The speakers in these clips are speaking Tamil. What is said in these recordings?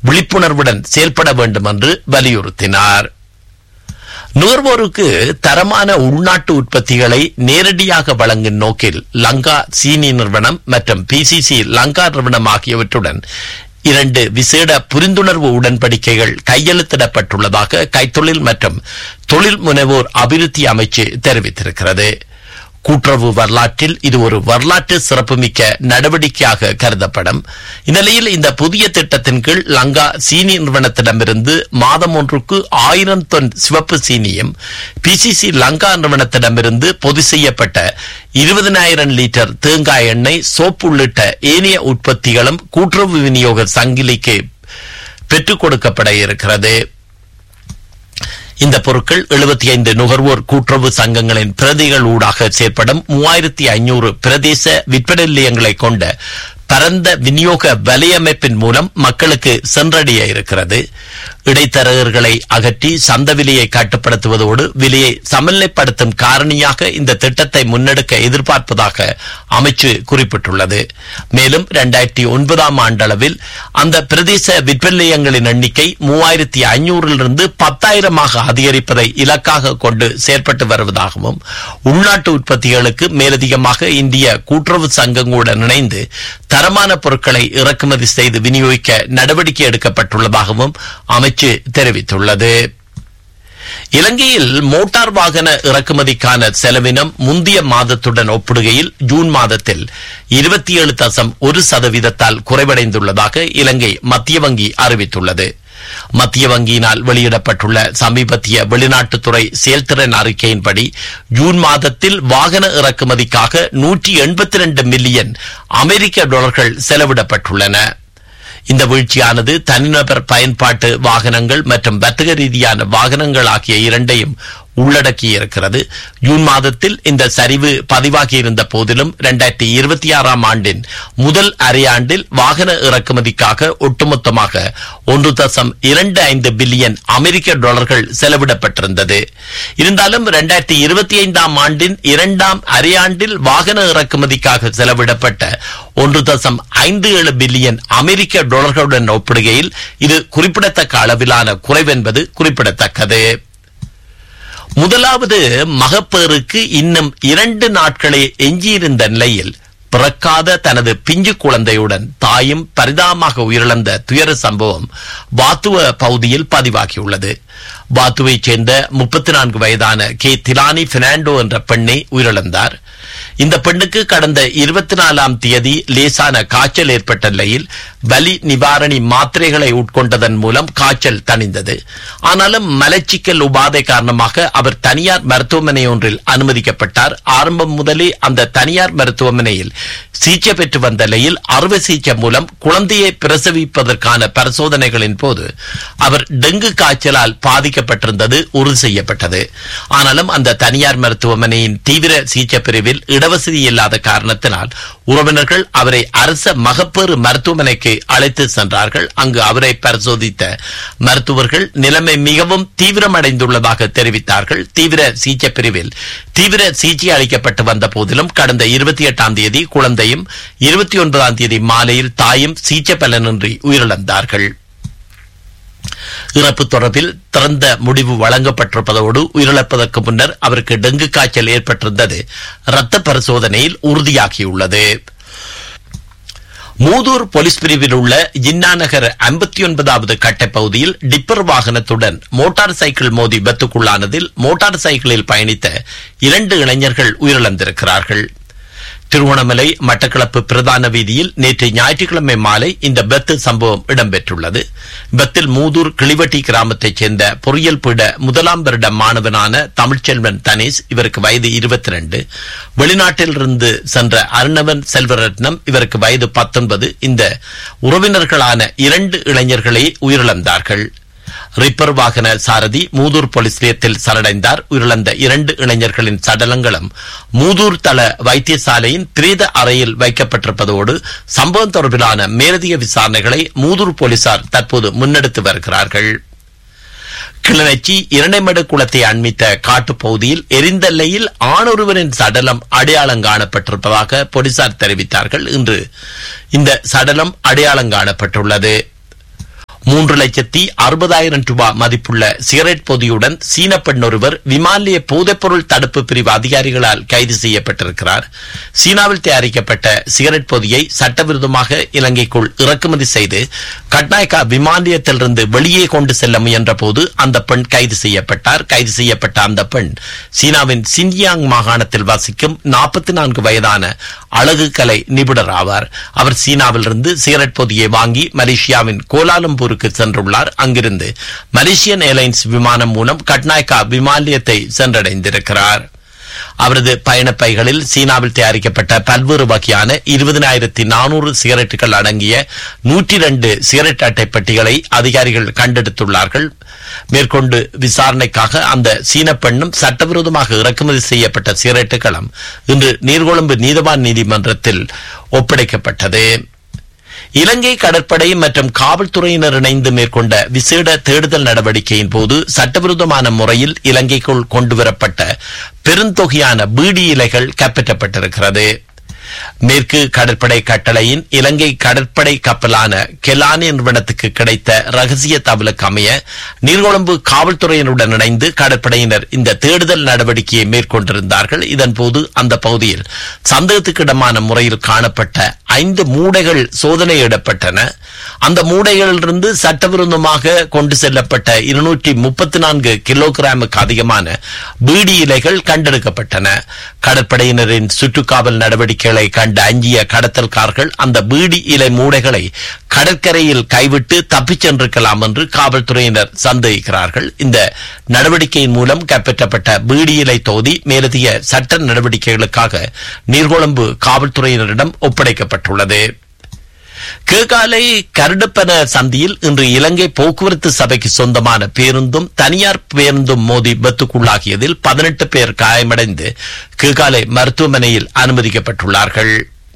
விழிப்புணர்வுடன் செயல்பட வேண்டும் என்று வலியுறுத்தினார் நுகர்வோருக்கு தரமான உள்நாட்டு உற்பத்திகளை நேரடியாக வழங்கும் நோக்கில் லங்கா சீனி நிறுவனம் மற்றும் பிசிசி லங்கா நிறுவனம் ஆகியவற்றுடன் இரண்டு விசேட புரிந்துணர்வு உடன்படிக்கைகள் கையெழுத்திடப்பட்டுள்ளதாக கைத்தொழில் மற்றும் தொழில் முனைவோர் அபிவிருத்தி அமைச்சு தெரிவித்திருக்கிறது கூட்டுறவு வரலாற்றில் இது ஒரு வரலாற்று சிறப்புமிக்க நடவடிக்கையாக கருதப்படும் இந்நிலையில் இந்த புதிய திட்டத்தின் கீழ் லங்கா சீனி நிறுவனத்திடமிருந்து மாதம் ஒன்றுக்கு ஆயிரம் தொன் சிவப்பு சீனியும் பிசிசி லங்கா நிறுவனத்திடமிருந்து பொது செய்யப்பட்ட இருபதனாயிரம் லிட்டர் தேங்காய் எண்ணெய் சோப்பு உள்ளிட்ட ஏனைய உற்பத்திகளும் கூட்டுறவு விநியோக சங்கிலிக்கு பெற்றுக் கொடுக்கப்பட இருக்கிறது இந்த பொருட்கள் எழுபத்தி ஐந்து நுகர்வோர் கூட்டுறவு சங்கங்களின் பிரதிகள் ஊடாக செயற்படும் மூவாயிரத்தி ஐநூறு பிரதேச விற்பனை நிலையங்களை கொண்ட பரந்த விநியோக வலையமைப்பின் மூலம் மக்களுக்கு சென்றடைய இருக்கிறது இடைத்தரகர்களை அகற்றி சந்த விலையை கட்டுப்படுத்துவதோடு விலையை சமநிலைப்படுத்தும் காரணியாக இந்த திட்டத்தை முன்னெடுக்க எதிர்பார்ப்பதாக அமைச்சு குறிப்பிட்டுள்ளது மேலும் இரண்டாயிரத்தி ஒன்பதாம் ஆண்டளவில் அந்த பிரதேச விற்பனையங்களின் எண்ணிக்கை மூவாயிரத்தி ஐநூறிலிருந்து பத்தாயிரமாக அதிகரிப்பதை இலக்காக கொண்டு செயற்பட்டு வருவதாகவும் உள்நாட்டு உற்பத்திகளுக்கு மேலதிகமாக இந்திய கூட்டுறவு சங்கங்களுடன் இணைந்து தரமான பொருட்களை இறக்குமதி செய்து விநியோகிக்க நடவடிக்கை எடுக்கப்பட்டுள்ளதாகவும் அமைச்சு தெரிவித்துள்ளது இலங்கையில் மோட்டார் வாகன இறக்குமதிக்கான செலவினம் முந்தைய மாதத்துடன் ஒப்பிடுகையில் ஜூன் மாதத்தில் இருபத்தி ஏழு தசம் ஒரு சதவீதத்தால் குறைவடைந்துள்ளதாக இலங்கை மத்திய வங்கி அறிவித்துள்ளது மத்திய வங்கியினால் வெளியிடப்பட்டுள்ள சமீபத்திய வெளிநாட்டுத்துறை செயல்திறன் அறிக்கையின்படி ஜூன் மாதத்தில் வாகன இறக்குமதிக்காக நூற்றி எண்பத்தி ரெண்டு மில்லியன் அமெரிக்க டாலர்கள் செலவிடப்பட்டுள்ளன இந்த வீழ்ச்சியானது தனிநபர் பயன்பாட்டு வாகனங்கள் மற்றும் வர்த்தக ரீதியான வாகனங்கள் ஆகிய இரண்டையும் உள்ளடக்கியிருக்கிறது ஜூன் மாதத்தில் இந்த சரிவு பதிவாகியிருந்த போதிலும் இரண்டாயிரத்தி இருபத்தி ஆறாம் ஆண்டின் முதல் அரையாண்டில் வாகன இறக்குமதிக்காக ஒட்டுமொத்தமாக ஒன்று தசம் இரண்டு ஐந்து பில்லியன் அமெரிக்க டாலர்கள் செலவிடப்பட்டிருந்தது இருந்தாலும் இரண்டாயிரத்தி இருபத்தி ஐந்தாம் ஆண்டின் இரண்டாம் அரையாண்டில் வாகன இறக்குமதிக்காக செலவிடப்பட்ட ஒன்று தசம் ஐந்து ஏழு பில்லியன் அமெரிக்க டாலர்களுடன் ஒப்பிடுகையில் இது குறிப்பிடத்தக்க அளவிலான குறைவென்பது குறிப்பிடத்தக்கது முதலாவது மகப்பேறுக்கு இன்னும் இரண்டு நாட்களே எஞ்சியிருந்த நிலையில் பிறக்காத தனது பிஞ்சு குழந்தையுடன் தாயும் பரிதாபமாக உயிரிழந்த துயர சம்பவம் வாத்துவ பகுதியில் பதிவாகியுள்ளது வாத்துவைச் சேர்ந்த முப்பத்தி நான்கு வயதான கே திலானி பெர்னாண்டோ என்ற பெண்ணை உயிரிழந்தார் இந்த பெண்ணுக்கு கடந்த இருபத்தி நாலாம் தேதி லேசான காய்ச்சல் ஏற்பட்ட நிலையில் வலி நிவாரணி மாத்திரைகளை உட்கொண்டதன் மூலம் காய்ச்சல் தணிந்தது ஆனாலும் மலச்சிக்கல் உபாதை காரணமாக அவர் தனியார் மருத்துவமனை ஒன்றில் அனுமதிக்கப்பட்டார் ஆரம்பம் முதலே அந்த தனியார் மருத்துவமனையில் சிகிச்சை பெற்று வந்த நிலையில் அறுவை சிகிச்சை மூலம் குழந்தையை பிரசவிப்பதற்கான பரிசோதனைகளின் போது அவர் டெங்கு காய்ச்சலால் பாதிக்கப்பட்டிருந்தது உறுதி செய்யப்பட்டது ஆனாலும் அந்த தனியார் மருத்துவமனையின் தீவிர சிகிச்சை பிரிவில் இடவசதி இல்லாத காரணத்தினால் உறவினர்கள் அவரை அரச மகப்பேறு மருத்துவமனைக்கு அழைத்து சென்றார்கள் அங்கு அவரை பரிசோதித்த மருத்துவர்கள் நிலைமை மிகவும் தீவிரமடைந்துள்ளதாக தெரிவித்தார்கள் தீவிர சிகிச்சை பிரிவில் தீவிர சிகிச்சை அளிக்கப்பட்டு வந்த போதிலும் கடந்த இருபத்தி எட்டாம் தேதி குழந்தையும் இருபத்தி ஒன்பதாம் தேதி மாலையில் தாயும் சிகிச்சை பலனின்றி உயிரிழந்தார்கள் இறப்பு தொடர்பில் திறந்த முடிவு வழங்கப்பட்டிருப்பதோடு உயிரிழப்பதற்கு முன்னர் அவருக்கு டெங்கு காய்ச்சல் ஏற்பட்டிருந்தது இரத்த பரிசோதனையில் உறுதியாகியுள்ளது மூதூர் போலீஸ் பிரிவில் உள்ள ஜின்னா நகர் ஐம்பத்தி ஒன்பதாவது கட்டை பகுதியில் டிப்பர் வாகனத்துடன் மோட்டார் சைக்கிள் மோதி விபத்துக்குள்ளானதில் மோட்டார் சைக்கிளில் பயணித்த இரண்டு இளைஞர்கள் உயிரிழந்திருக்கிறார்கள் திருவோணமலை மட்டக்களப்பு பிரதான வீதியில் நேற்று ஞாயிற்றுக்கிழமை மாலை இந்த பெத்து சம்பவம் இடம்பெற்றுள்ளது பெத்தில் மூதூர் கிளிவட்டி கிராமத்தைச் சேர்ந்த பொறியியல் பீட முதலாம் வருட மாணவனான தமிழ்ச்செல்வன் தனேஷ் இவருக்கு வயது இருபத்தி ரெண்டு வெளிநாட்டிலிருந்து சென்ற அருணவன் செல்வரத்னம் இவருக்கு வயது பத்தொன்பது இந்த உறவினர்களான இரண்டு இளைஞர்களே உயிரிழந்தார்கள் ரிப்பர் வாகன சாரதி மூதூர் போலீஸ் நிலையத்தில் சரணடைந்தார் உயிரிழந்த இரண்டு இளைஞர்களின் சடலங்களும் மூதூர் தள வைத்தியசாலையின் பிரேத அறையில் வைக்கப்பட்டிருப்பதோடு சம்பவம் தொடர்பிலான மேலதிக விசாரணைகளை மூதூர் போலீசார் தற்போது முன்னெடுத்து வருகிறார்கள் கிளிநொச்சி இரண்டைமடு குளத்தை அண்மித்த காட்டுப் பகுதியில் எரிந்த நிலையில் ஆணொருவரின் சடலம் அடையாளம் காணப்பட்டிருப்பதாக போலீசார் தெரிவித்தார்கள் இன்று இந்த சடலம் அடையாளம் காணப்பட்டுள்ளது மூன்று லட்சத்தி அறுபதாயிரம் ரூபாய் மதிப்புள்ள சிகரெட் பொதியுடன் சீன பெண் ஒருவர் விமானிய போதைப்பொருள் தடுப்பு பிரிவு அதிகாரிகளால் கைது செய்யப்பட்டிருக்கிறார் சீனாவில் தயாரிக்கப்பட்ட சிகரெட் பொதியை சட்டவிரோதமாக இலங்கைக்குள் இறக்குமதி செய்து கட்நாயக்கா விமானியத்திலிருந்து வெளியே கொண்டு செல்ல முயன்ற போது அந்த பெண் கைது செய்யப்பட்டார் கைது செய்யப்பட்ட அந்த பெண் சீனாவின் சின்யாங் மாகாணத்தில் வசிக்கும் நாற்பத்தி நான்கு வயதான அழகு கலை நிபுணர் ஆவார் அவர் சீனாவிலிருந்து சிகரெட் பொதியை வாங்கி மலேசியாவின் கோலாலம்பூருக்கு சென்றுள்ளார் அங்கிருந்து மலேசியன் ஏர்லைன்ஸ் விமானம் மூலம் கட்நாயக்கா விமானியத்தை சென்றடைந்திருக்கிறார் அவரது பயணப்பைகளில் சீனாவில் தயாரிக்கப்பட்ட பல்வேறு வகையான இருபதினாயிரத்தி நானூறு சிகரெட்டுகள் அடங்கிய நூற்றி இரண்டு சிகரெட் அட்டை பெட்டிகளை அதிகாரிகள் கண்டெடுத்துள்ளார்கள் மேற்கொண்டு விசாரணைக்காக அந்த சீன பெண்ணும் சட்டவிரோதமாக இறக்குமதி செய்யப்பட்ட சிகரெட்டுகளும் இன்று நீர்கொழும்பு நீதவான் நீதிமன்றத்தில் ஒப்படைக்கப்பட்டது இலங்கை கடற்படை மற்றும் காவல்துறையினர் இணைந்து மேற்கொண்ட விசேட தேடுதல் நடவடிக்கையின் போது சட்டவிரோதமான முறையில் இலங்கைக்குள் கொண்டுவரப்பட்ட பெருந்தொகையான பீடி இலைகள் கைப்பற்றப்பட்டிருக்கிறது மேற்கு கடற்படை கட்டளையின் இலங்கை கடற்படை கப்பலான கெலானி நிறுவனத்துக்கு கிடைத்த ரகசிய தகவலுக்கு அமைய நீர்கொழும்பு காவல்துறையினருடன் இணைந்து கடற்படையினர் இந்த தேடுதல் நடவடிக்கையை மேற்கொண்டிருந்தார்கள் இதன்போது அந்த பகுதியில் சந்தேகத்துக்கிடமான முறையில் காணப்பட்ட ஐந்து மூடைகள் சோதனையிடப்பட்டன அந்த மூடைகளிலிருந்து சட்டவிரோதமாக கொண்டு செல்லப்பட்ட இருநூற்றி முப்பத்தி நான்கு கிலோகிராமுக்கு அதிகமான பீடி இலைகள் கண்டெடுக்கப்பட்டன கடற்படையினரின் சுற்றுக்காவல் நடவடிக்கைகளை கண்ட அஞ்சிய கடத்தல்கார்கள் அந்த பீடி இலை மூடைகளை கடற்கரையில் கைவிட்டு தப்பிச் சென்றிருக்கலாம் என்று காவல்துறையினர் சந்தேகிக்கிறார்கள் இந்த நடவடிக்கையின் மூலம் கைப்பற்றப்பட்ட பீடி இலை தொகுதி மேலதிக சட்ட நடவடிக்கைகளுக்காக நீர்கொழும்பு காவல்துறையினரிடம் ஒப்படைக்கப்பட்டுள்ளது கேகாலை கருடப்பன சந்தியில் இன்று இலங்கை போக்குவரத்து சபைக்கு சொந்தமான பேருந்தும் தனியார் பேருந்தும் மோதி விபத்துக்குள்ளாகியதில் பதினெட்டு பேர் காயமடைந்து கேகாலை மருத்துவமனையில் அனுமதிக்கப்பட்டுள்ளார்கள்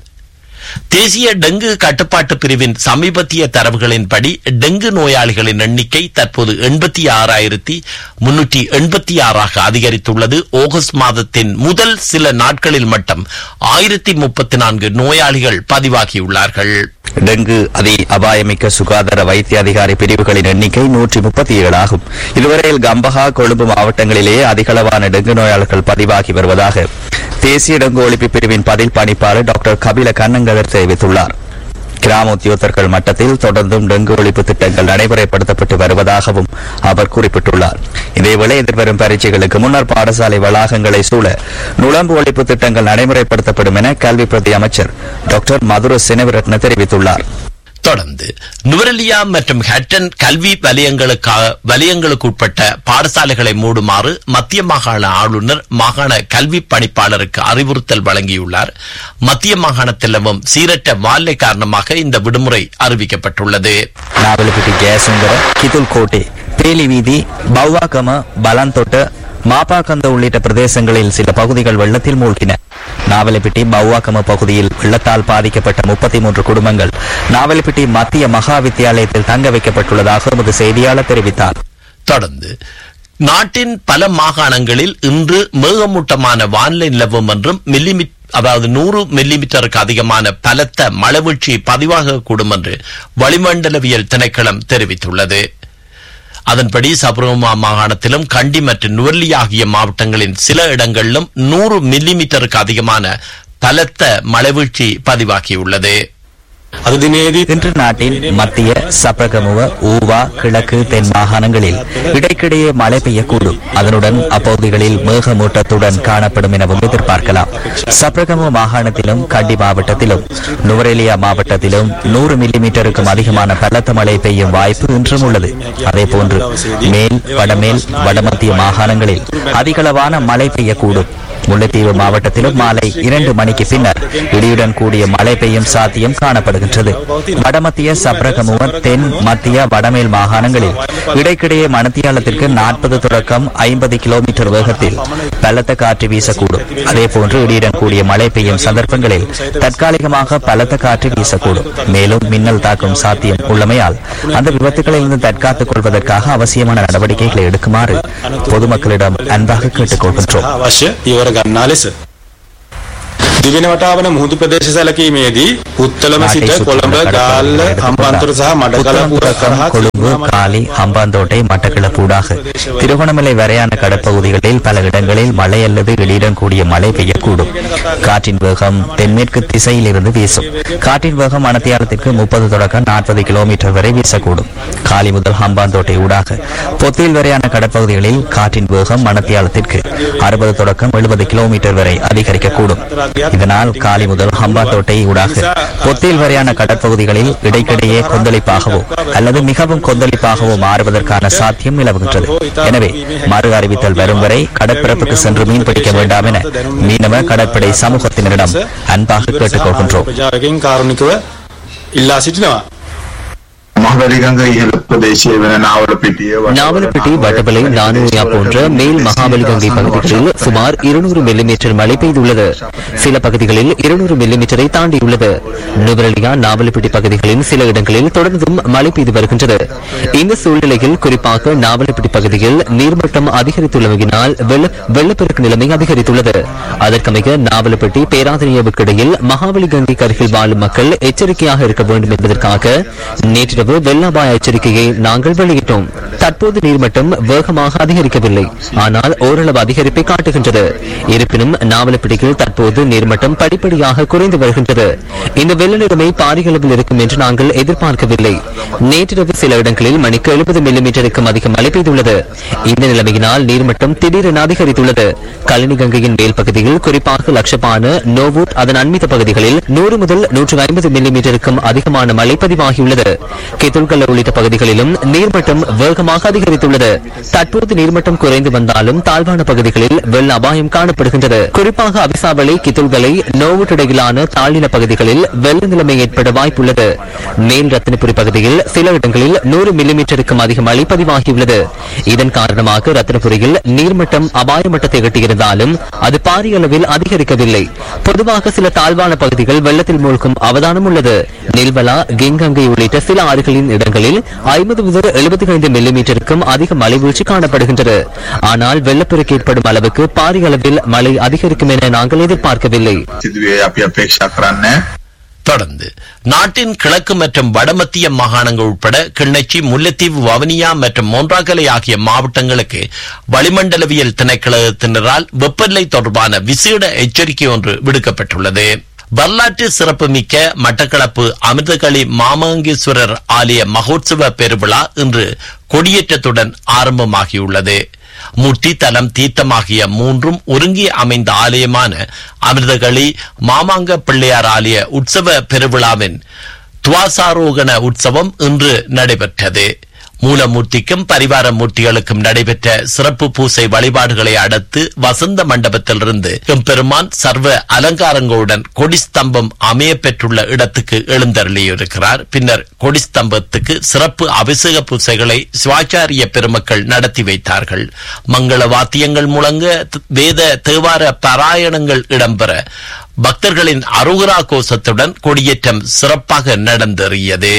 தேசிய டெங்கு கட்டுப்பாட்டு பிரிவின் சமீபத்திய தரவுகளின்படி டெங்கு நோயாளிகளின் எண்ணிக்கை தற்போது எண்பத்தி ஆறாயிரத்தி முன்னூற்றி எண்பத்தி ஆறாக அதிகரித்துள்ளது ஆகஸ்ட் மாதத்தின் முதல் சில நாட்களில் மட்டும் ஆயிரத்தி முப்பத்தி நான்கு நோயாளிகள் பதிவாகியுள்ளார்கள் டெங்கு அதி அபாயமிக்க சுகாதார வைத்திய அதிகாரி பிரிவுகளின் எண்ணிக்கை நூற்றி முப்பத்தி ஏழு ஆகும் இதுவரையில் கம்பஹா கொழும்பு மாவட்டங்களிலேயே அதிகளவான டெங்கு நோயாளர்கள் பதிவாகி வருவதாக தேசிய டெங்கு ஒழிப்பு பிரிவின் பதில் பணிப்பாளர் டாக்டர் கபில கண்ணங்கதர் தெரிவித்துள்ளார் கிராம உத்தியோகத்தர்கள் மட்டத்தில் தொடர்ந்தும் டெங்கு ஒழிப்பு திட்டங்கள் நடைமுறைப்படுத்தப்பட்டு வருவதாகவும் அவர் குறிப்பிட்டுள்ளார் இதேவேளை எதிர்வரும் பரீட்சைகளுக்கு முன்னர் பாடசாலை வளாகங்களை சூழ நுழம்பு ஒழிப்பு திட்டங்கள் நடைமுறைப்படுத்தப்படும் என கல்வி பிரதி அமைச்சர் டாக்டர் மதுர சினவிரத்ன தெரிவித்துள்ளார் தொடர்ந்து நுவரெலியா மற்றும் ஹட்டன் கல்வி வலயங்களுக்காக வலயங்களுக்கு உட்பட்ட பாடசாலைகளை மூடுமாறு மத்திய மாகாண ஆளுநர் மாகாண கல்வி பணிப்பாளருக்கு அறிவுறுத்தல் வழங்கியுள்ளார் மத்திய மாகாணத்திலவும் சீரற்ற வானிலை காரணமாக இந்த விடுமுறை அறிவிக்கப்பட்டுள்ளது நாவலப்பிட்டி ஜெயசுந்தர கிதுல் கோட்டே பேலி வீதி பவ்வாகம பலந்தொட்ட மாப்பாக்கந்த உள்ளிட்ட பிரதேசங்களில் சில பகுதிகள் வெள்ளத்தில் மூழ்கின நாவலப்பிட்டி பவ்வாக்கம பகுதியில் வெள்ளத்தால் பாதிக்கப்பட்ட முப்பத்தி மூன்று குடும்பங்கள் நாவலப்பிட்டி மத்திய மகா வித்தியாலயத்தில் தங்க வைக்கப்பட்டுள்ளதாக எமது செய்தியாளர் தெரிவித்தார் தொடர்ந்து நாட்டின் பல மாகாணங்களில் இன்று மேகமூட்டமான வானிலை நிலவும் என்றும் மில்லிமீ அதாவது நூறு மில்லிமீட்டருக்கு அதிகமான பலத்த மழைவீழ்ச்சி பதிவாகக்கூடும் என்று வளிமண்டலவியல் திணைக்களம் தெரிவித்துள்ளது அதன்படி சபரகமா மாகாணத்திலும் கண்டி மற்றும் நுவர்லி ஆகிய மாவட்டங்களின் சில இடங்களிலும் நூறு மில்லிமீட்டருக்கு அதிகமான பலத்த மழைவீழ்ச்சி பதிவாகியுள்ளது අද දිනේදී இன்று நாட்டின் மத்திய சப்ரகமுவ ஊவா கிழக்கு தென் மாகாணங்களில் இடைக்கிடையே மழை பெய்யக்கூடும் அதனுடன் அப்பகுதிகளில் மேகமூட்டத்துடன் காணப்படும் எனவும் எதிர்பார்க்கலாம் சப்ரகமுவ மாகாணத்திலும் கண்டி மாவட்டத்திலும் நுவரெலியா மாவட்டத்திலும் நூறு மில்லிமீட்டருக்கும் அதிகமான பலத்த மழை பெய்யும் வாய்ப்பு இன்றும் உள்ளது அதேபோன்று மேல் வடமேல் வடமத்திய மாகாணங்களில் அதிகளவான மழை பெய்யக்கூடும் முல்லைத்தீவு மாவட்டத்திலும் மாலை இரண்டு மணிக்கு பின்னர் இடியுடன் கூடிய மழை பெய்யும் சாத்தியம் காணப்படுகின்றது வடமத்திய சப்ரகமுவ தென் மத்திய வடமேல் மாகாணங்களில் இடைக்கிடையே மணத்தியாலத்திற்கு நாற்பது தொடக்கம் ஐம்பது கிலோமீட்டர் வேகத்தில் பலத்த காற்று வீசக்கூடும் அதேபோன்று இடியுடன் கூடிய மழை பெய்யும் சந்தர்ப்பங்களில் தற்காலிகமாக பலத்த காற்று வீசக்கூடும் மேலும் மின்னல் தாக்கும் சாத்தியம் உள்ளமையால் அந்த விபத்துகளில் இருந்து தற்காத்துக் கொள்வதற்காக அவசியமான நடவடிக்கைகளை எடுக்குமாறு பொதுமக்களிடம் அன்பாக கேட்டுக் கொள்கின்றோம் අවශ්‍ය පියවර ගන්නා ලෙස දිවෙන වටාවන මුහුදු ප්‍රදේශ සැලකීමේදී පුත්තලම நாட்டை සිට කොළඹ சுற்றியுள்ள ගාල්ල கடற்பகுதிகளை හම්බන්තොට සහ எடுத்துக் මඩකල புத்தளம் පුර தொடக்கம் කරහා கொழும்பு காலி ஹம்பாந்தோட்டை மட்டக்களப்பூடாக திருகோணமலை வரையான கடற்பகுதிகளில் பல இடங்களில் மழை அல்லது இடியுடன் கூடிய மழை பெய்யக்கூடும் காற்றின் வேகம் தென்மேற்கு திசையில் இருந்து வீசும் காற்றின் வேகம் மணத்தியாலத்திற்கு முப்பது தொடக்கம் நாற்பது கிலோமீட்டர் வரை வீசக்கூடும் காலி முதல் ஹம்பாந்தோட்டை ஊடாக பொத்தியில் வரையான கடற்பகுதிகளில் காற்றின் வேகம் மணத்தியாலத்திற்கு அறுபது தொடக்கம் எழுபது கிலோமீட்டர் வரை அதிகரிக்கக்கூடும் இதனால் காலி முதல் ஹம்பாந்தோட்டை ஊடாக பொத்தியில் வரையான கடற்பகுதிகளில் இடைக்கிடையே கொந்தளிப்பாகவோ அல்லது மிகவும் கொந்தளிப்பாகவோ மாறுவதற்கான சாத்தியம் நிலவுகின்றது எனவே மறு அறிவித்தல் வரும் வரை கடற்பரப்புக்கு சென்று மீன் பிடிக்க வேண்டாம் என மீனவ கடற்படை சமூகத்தினரிடம் அன்பாக கேட்டுக்கொள்கின்றோம் ප්‍රජාවකින් කාරුණිකව ඉල්ලා සිටිනවා. මහවැලිගඟ ඉහළ ප්‍රදේශයේ වන නාවල පිටිය நாவலப்பிட்டி வட்டபலை நானூயா போன்ற மேல் மகாபலிகங்கை பகுதிகளில் சுமார் இருநூறு மில்லிமீட்டர் மழை பெய்துள்ளது சில பகுதிகளில் இருநூறு மில்லிமீட்டரை தாண்டியுள்ளது நுவரலியா நாவலப்பிட்டி பகுதிகளின் சில இடங்களில் தொடர்ந்தும் மழை பெய்து வருகின்றது இந்த சூழ்நிலையில் குறிப்பாக நாவலப்பிட்டி பகுதியில் நீர்மட்டம் அதிகரித்துள்ளமையினால் வெள்ள வெள்ளப்பெருக்கு நிலைமை அதிகரித்துள்ளது அதற்கமைய நாவலப்பட்டி பேராதனியவுக்கு இடையில் மகாபலி கங்கைக்கு அருகில் வாழும் மக்கள் எச்சரிக்கையாக இருக்க வேண்டும் என்பதற்காக நேற்றிரவு வெள்ள அபாய எச்சரிக்கையை நாங்கள் வெளியிட்டோம் தற்போது நீர்மட்டம் வேகமாக அதிகரிக்கவில்லை ஆனால் ஓரளவு அதிகரிப்பை காட்டுகின்றது இருப்பினும் நாவலப்பிடியில் தற்போது நீர்மட்டம் படிப்படியாக குறைந்து வருகின்றது இந்த வெள்ள நிலைமை பாரிய அளவில் இருக்கும் என்று நாங்கள் எதிர்பார்க்கவில்லை நேற்றிரவு சில இடங்களில் மணிக்கு எழுபது மில்லிமீட்டருக்கும் அதிகம் மழை பெய்துள்ளது இந்த நிலைமையினால் நீர்மட்டம் திடீரென அதிகரித்துள்ளது கழனி கங்கையின் மேல் பகுதியில் குறிப்பாக லட்சப்பான நோவூட் அதன் அண்மித்த பகுதிகளில் நூறு முதல் நூற்று ஐம்பது மில்லிமீட்டருக்கும் அதிகமான மழை பதிவாகியுள்ளது கித்துல்கல்ல உள்ளிட்ட பகுதிகளிலும் நீர்மட்டம் வேகமாக அதிகரித்துள்ளது தற்போது நீர்மட்டம் குறைந்து வந்தாலும் தாழ்வான பகுதிகளில் வெள்ள அபாயம் காணப்படுகின்றது குறிப்பாக அவிசாவளை கித்துல்கலை நோவுட் இடையிலான தாழ்நில பகுதிகளில் வெள்ள நிலைமை ஏற்பட வாய்ப்புள்ளது மேல் ரத்தினபுரி பகுதியில் சில இடங்களில் நூறு மில்லிமீட்டருக்கும் அதிக மழை பதிவாகியுள்ளது இதன் காரணமாக ரத்தினபுரியில் நீர்மட்டம் அபாய மட்டத்தை எட்டியிருந்தாலும் அது பாரிய அளவில் அதிகரிக்கவில்லை பொதுவாக சில தாழ்வான பகுதிகள் வெள்ளத்தில் மூழ்கும் அவதானம் உள்ளது நெல்வலா கெங்கங்கை உள்ளிட்ட சில ஆறுகளின் இடங்களில் ஐம்பது முதல் எழுபத்தி ஐந்து மில்லிமீட்டருக்கும் அதிக மழை வீழ்ச்சி காணப்படுகின்றது ஆனால் வெள்ளப்பெருக்கு ஏற்படும் அளவுக்கு பாரிய அளவில் மழை அதிகரிக்கும் என நாங்கள் எதிர்பார்க்கவில்லை සිදුවේ අපි අපේක්ෂා කරන්නේ தொடர்ந்து நாட்டின் கிழக்கு மற்றும் வடமத்திய மாகாணங்கள் உட்பட கிண்ணச்சி முல்லைத்தீவு வவுனியா மற்றும் மொன்றாகலை ஆகிய மாவட்டங்களுக்கு வளிமண்டலவியல் திணைக்களத்தினரால் வெப்பநிலை தொடர்பான விசேட எச்சரிக்கை ஒன்று விடுக்கப்பட்டுள்ளது வரலாற்று சிறப்புமிக்க மட்டக்களப்பு அமிர்தகளி மாமங்கேஸ்வரர் ஆலய மகோத்சவ பெருவிழா இன்று கொடியேற்றத்துடன் ஆரம்பமாகியுள்ளது முட்டி தலம் தீர்த்தமாகிய மூன்றும் ஒருங்கி அமைந்த ஆலயமான அமிர்தகளி மாமாங்க பிள்ளையார் ஆலய உற்சவ பெருவிழாவின் துவாசாரோகண உற்சவம் இன்று நடைபெற்றது மூலமூர்த்திக்கும் பரிவார மூர்த்திகளுக்கும் நடைபெற்ற சிறப்பு பூசை வழிபாடுகளை அடுத்து வசந்த மண்டபத்திலிருந்து எம்பெருமான் சர்வ அலங்காரங்களுடன் கொடிஸ்தம்பம் அமைய பெற்றுள்ள இடத்துக்கு எழுந்தருளியிருக்கிறார் பின்னர் கொடிஸ்தம்பத்துக்கு சிறப்பு அபிஷேக பூசைகளை சிவாச்சாரிய பெருமக்கள் நடத்தி வைத்தார்கள் மங்கள வாத்தியங்கள் முழங்க த- வேத தேவார பாராயணங்கள் இடம்பெற பக்தர்களின் அருகுரா கோஷத்துடன் கொடியேற்றம் சிறப்பாக நடந்தேறியது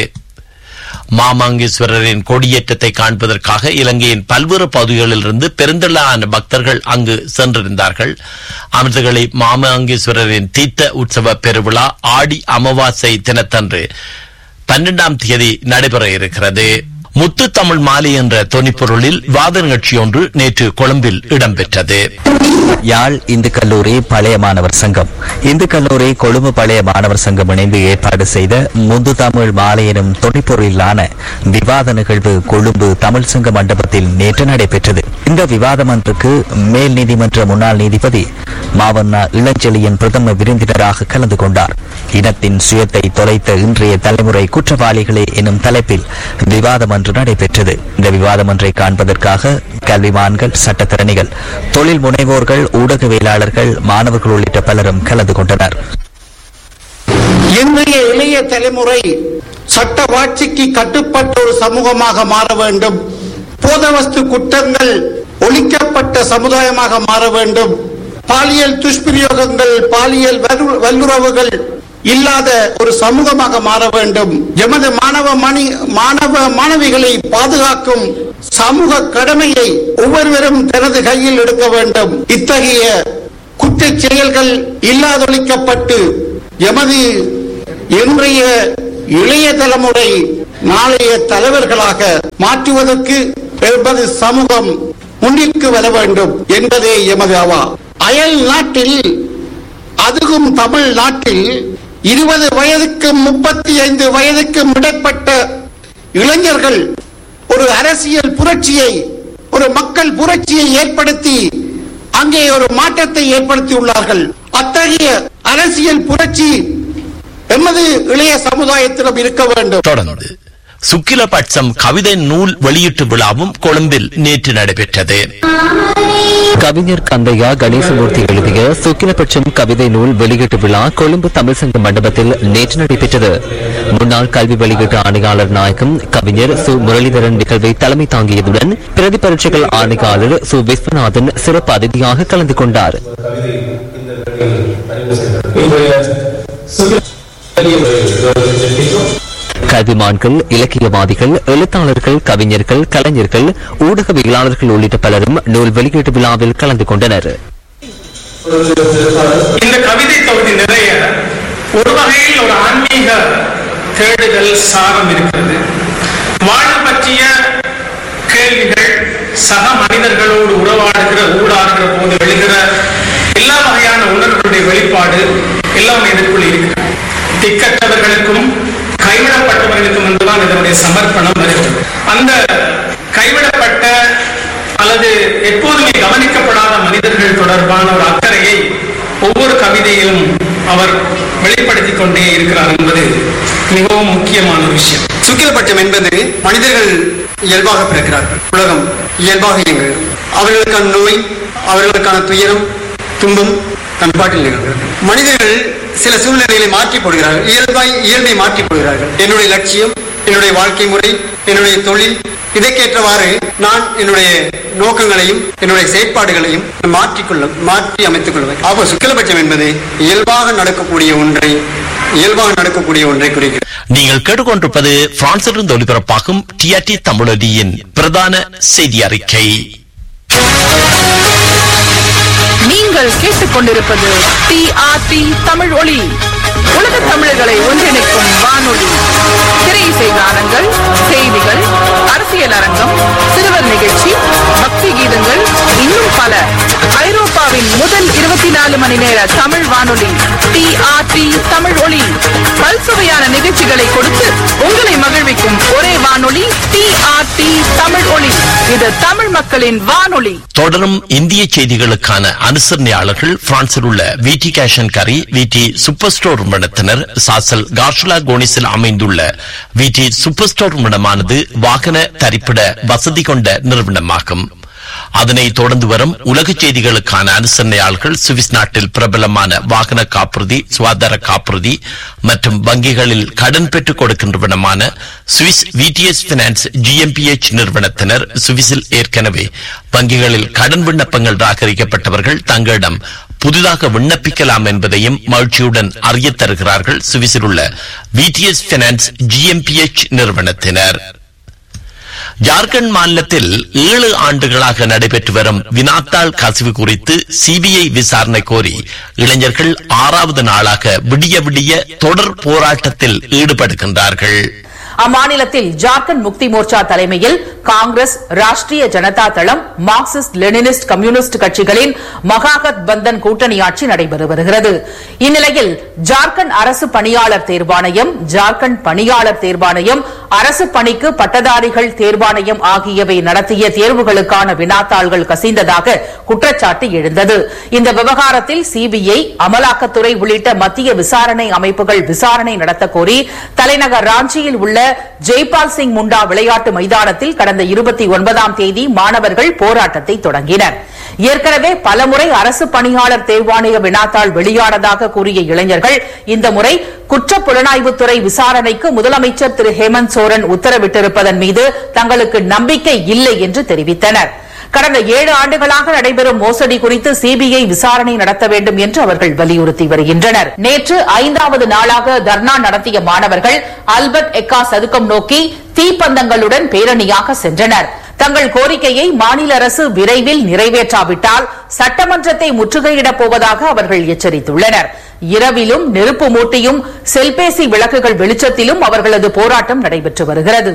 மாமாங்கேஸ்வரரின் கொடியேற்றத்தை காண்பதற்காக இலங்கையின் பல்வேறு பகுதிகளிலிருந்து பெருந்திரளான பக்தர்கள் அங்கு சென்றிருந்தார்கள் அமிர்தகளி மாமாங்கேஸ்வரரின் தீர்த்த உற்சவ பெருவிழா ஆடி அமாவாசை தினத்தன்று பன்னெண்டாம் தேதி நடைபெற இருக்கிறது முத்து தமிழ் மாலை என்ற தொனிப்பொருளில் வாத நிகழ்ச்சி ஒன்று நேற்று கொழும்பில் இடம்பெற்றது யாழ் இந்து கல்லூரி பழைய மாணவர் சங்கம் இந்து கல்லூரி கொழும்பு பழைய மாணவர் சங்கம் இணைந்து ஏற்பாடு செய்த முந்து தமிழ் மாலை எனும் தொனிப்பொருளிலான விவாத நிகழ்வு கொழும்பு தமிழ் சங்க மண்டபத்தில் நேற்று நடைபெற்றது இந்த விவாதம் ஒன்றுக்கு மேல் நீதிமன்ற முன்னாள் நீதிபதி மாவண்ணா இளஞ்செழியன் பிரதம விருந்தினராக கலந்து கொண்டார் இனத்தின் சுயத்தை தொலைத்த இன்றைய தலைமுறை குற்றவாளிகளே எனும் தலைப்பில் விவாதம் ஒன்று நடைபெற்றது இந்த விவாதம் ஒன்றை காண்பதற்காக கல்விமான்கள் சட்டத்திறனிகள் தொழில் முனைவோர்கள் ஊடகவியலாளர்கள் மாணவர்கள் உள்ளிட்ட பலரும் கலந்து கொண்டனர் இன்றைய இளைய தலைமுறை சட்டவாட்சிக்கு கட்டுப்பட்ட ஒரு சமூகமாக மாற வேண்டும் போதவஸ்து குற்றங்கள் ஒழிக்கப்பட்ட சமுதாயமாக மாற வேண்டும் பாலியல் துஷ்பிரயோகங்கள் பாலியல் வலு- வல்லுறவுகள் இல்லாத ஒரு சமூகமாக மாற வேண்டும் எமது மாணவ மணி மாணவ மாணவிகளை பாதுகாக்கும் சமூக கடமையை ஒவ்வொருவரும் தனது கையில் எடுக்க வேண்டும் இத்தகைய குற்றச் செயல்கள் இல்லாதொழிக்கப்பட்டு எமது இன்றைய இளைய தலைமுறை நாளைய தலைவர்களாக மாற்றுவதற்கு எமது சமூகம் முன்னிற்கு வர வேண்டும் என்பதே எமது அவா அயல் நாட்டில் அதுவும் தமிழ் நாட்டில் இருபது வயதுக்கும் முப்பத்தி ஐந்து வயதுக்கும் இடைப்பட்ட இளைஞர்கள் ஒரு அரசியல் புரட்சியை ஒரு மக்கள் புரட்சியை ஏற்படுத்தி அங்கே ஒரு மாற்றத்தை ஏற்படுத்தியுள்ளார்கள் அத்தகைய அரசியல் புரட்சி எமது இளைய சமுதாயத்திடம் இருக்க வேண்டும் தொடர்ந்து சுக்கிலபட்சம் கவிதை நூல் வெளியீட்டு விழாவும் கொழும்பில் நேற்று நடைபெற்றது கவிஞர் கந்தையா கணேசமூர்த்தி எழுதிய சுக்கிலபட்சம் கவிதை நூல் வெளியீட்டு விழா கொழும்பு தமிழ் சங்க மண்டபத்தில் நேற்று நடைபெற்றது முன்னாள் கல்வி வெளியீட்டு ஆணையாளர் நாயகம் கவிஞர் சு முரளிதரன் நிகழ்வை தலைமை தாங்கியதுடன் பிரதி பரீட்சைகள் ஆணையாளர் சு விஸ்வநாதன் சிறப்பு அதிதியாக கலந்து கொண்டார் கல்விமான்கள் இலக்கியவாதிகள் எழுத்தாளர்கள் கவிஞர்கள் கலைஞர்கள் ஊடகவியலாளர்கள் உள்ளிட்ட பலரும் நூல் வெளியீட்டு விழாவில் கலந்து கொண்டனர் இந்த கவிதை தொகுதி நிறைய ஒரு வகையில் ஒரு ஆன்மீக தேடுதல் சாரம் இருக்கிறது வாழ்வு பற்றிய கேள்விகள் சக மனிதர்களோடு உறவாடுகிற ஊடாடுகிற போது எழுகிற எல்லா வகையான உணர்வுகளுடைய வெளிப்பாடு எல்லாம் இதற்குள் இருக்கிறது திக்கற்றவர்களுக்கும் கைவிடப்பட்டவர்களுக்கும் என்றுதான் இதனுடைய சமர்ப்பணம் வருகிறது அந்த கைவிடப்பட்ட அல்லது எப்போதுமே கவனிக்கப்படாத மனிதர்கள் தொடர்பான ஒரு அக்கறையை ஒவ்வொரு கவிதையிலும் அவர் வெளிப்படுத்திக் கொண்டே இருக்கிறார் என்பது மிகவும் முக்கியமான ஒரு விஷயம் சுக்கிலப்பட்சம் என்பது மனிதர்கள் இயல்பாக பிறக்கிறார்கள் உலகம் இயல்பாக இயங்குகிறது அவர்களுக்கான நோய் அவர்களுக்கான துயரம் துன்பம் தன் பாட்டில் நிகழ்கிறது மனிதர்கள் சில சூழ்நிலைகளை மாற்றி போடுகிறார்கள் இயல்பாய் இயல்பை மாற்றி போடுகிறார்கள் என்னுடைய லட்சியம் என்னுடைய வாழ்க்கை முறை என்னுடைய தொழில் இதற்கேற்றவாறு நான் என்னுடைய நோக்கங்களையும் என்னுடைய செயற்பாடுகளையும் மாற்றிக்கொள்ள மாற்றி அமைத்துக் கொள்வேன் அப்போ சுக்கிலபட்சம் என்பது இயல்பாக நடக்கக்கூடிய ஒன்றை இயல்பாக நடக்கக்கூடிய ஒன்றை குறிக்கிறது நீங்கள் கேட்டுக்கொண்டிருப்பது பிரான்சிலிருந்து ஒலிபரப்பாகும் டிஆர்டி தமிழொலியின் பிரதான செய்தி அறிக்கை நீங்கள் கேட்டுக்கொண்டிருப்பது டிஆர்டி தமிழ் ஒளி உலக தமிழர்களை ஒன்றிணைக்கும் வானொலி திரை இசை கானங்கள் செய்திகள் அரசியல் அரங்கம் சிறுவர் நிகழ்ச்சி பக்தி கீதங்கள் இன்னும் பல ஐரோப்பாவின் முதல் இருபத்தி நாலு மணி நேர தமிழ் வானொலி டிஆர்டி தமிழ் ஒளி பல்சுவையான நிகழ்ச்சிகளை கொடுத்து உங்களை மகிழ்விக்கும் ஒரே வானொலி டிஆர்டி தமிழ் ஒளி இது தமிழ் மக்களின் வானொலி தொடரும் இந்திய செய்திகளுக்கான அனுசரணையாளர்கள் பிரான்சில் உள்ள விடி கேஷன் கரி விடி சூப்பர் ஸ்டோர் நிறுவனத்தினர் சாசல் கார்ஷுலா கோனிஸில் அமைந்துள்ள விடி சூப்பர் ஸ்டோர் நிறுவனமானது வாகன தரிப்பிட வசதி கொண்ட நிறுவனமாகும் அதனை தொடர்ந்து வரும் உலக செய்திகளுக்கான அனுசரணையாளர்கள் சுவிஸ் நாட்டில் பிரபலமான வாகன காப்புறுதி சுகாதார காப்புறுதி மற்றும் வங்கிகளில் கடன் பெற்றுக் கொடுக்கின்றவனமான சுவிஸ் விடிஎஸ் பினான்ஸ் ஜிஎம்பிஎச் நிறுவனத்தினர் சுவிஸில் ஏற்கனவே வங்கிகளில் கடன் விண்ணப்பங்கள் ராகரிக்கப்பட்டவர்கள் தங்களிடம் புதிதாக விண்ணப்பிக்கலாம் என்பதையும் மகிழ்ச்சியுடன் அறியத் தருகிறார்கள் சுவிஸில் உள்ள விடிஎஸ் பினான்ஸ் ஜிஎம்பிஎச் நிறுவனத்தினர் ஜார்க்கண்ட் மாநிலத்தில் ஏழு ஆண்டுகளாக நடைபெற்று வரும் வினாத்தாள் கசிவு குறித்து சிபிஐ விசாரணை கோரி இளைஞர்கள் ஆறாவது நாளாக விடிய விடிய தொடர் போராட்டத்தில் ஈடுபடுகின்றார்கள் அம்மாநிலத்தில் ஜார்க்கண்ட் முக்தி மோர்ச்சா தலைமையில் காங்கிரஸ் ராஷ்டிரிய ஜனதா தளம் மார்க்சிஸ்ட் லெனினிஸ்ட் கம்யூனிஸ்ட் கட்சிகளின் மகாகத் பந்தன் கூட்டணி ஆட்சி நடைபெறு வருகிறது இந்நிலையில் ஜார்க்கண்ட் அரசு பணியாளர் தேர்வாணையம் ஜார்க்கண்ட் பணியாளர் தேர்வாணையம் அரசு பணிக்கு பட்டதாரிகள் தேர்வாணையம் ஆகியவை நடத்திய தேர்வுகளுக்கான வினாத்தாள்கள் கசிந்ததாக குற்றச்சாட்டு எழுந்தது இந்த விவகாரத்தில் சிபிஐ அமலாக்கத்துறை உள்ளிட்ட மத்திய விசாரணை அமைப்புகள் விசாரணை நடத்த கோரி தலைநகர் ராஞ்சியில் உள்ள ஜெய்பால் சிங் முண்டா விளையாட்டு மைதானத்தில் கடந்த இருபத்தி ஒன்பதாம் தேதி மாணவர்கள் போராட்டத்தை தொடங்கினர் ஏற்கனவே பலமுறை அரசு பணியாளர் தேர்வாணைய வினாத்தாள் வெளியானதாக கூறிய இளைஞர்கள் இந்த முறை குற்ற புலனாய்வுத்துறை விசாரணைக்கு முதலமைச்சர் திரு ஹேமந்த் சோரன் உத்தரவிட்டிருப்பதன் மீது தங்களுக்கு நம்பிக்கை இல்லை என்று தெரிவித்தனர் கடந்த ஏழு ஆண்டுகளாக நடைபெறும் மோசடி குறித்து சிபிஐ விசாரணை நடத்த வேண்டும் என்று அவர்கள் வலியுறுத்தி வருகின்றனர் நேற்று ஐந்தாவது நாளாக தர்ணா நடத்திய மாணவர்கள் அல்பர்ட் எக்கா சதுக்கம் நோக்கி தீப்பந்தங்களுடன் பேரணியாக சென்றனர் தங்கள் தங்கள் கோரிக்கையை மாநில அரசு விரைவில் நிறைவேற்றாவிட்டால் சட்டமன்றத்தை முற்றுகையிடப் போவதாக அவர்கள் எச்சரித்துள்ளனர் இரவிலும் நெருப்பு மூட்டியும் செல்பேசி விளக்குகள் வெளிச்சத்திலும் அவர்களது போராட்டம் நடைபெற்று வருகிறது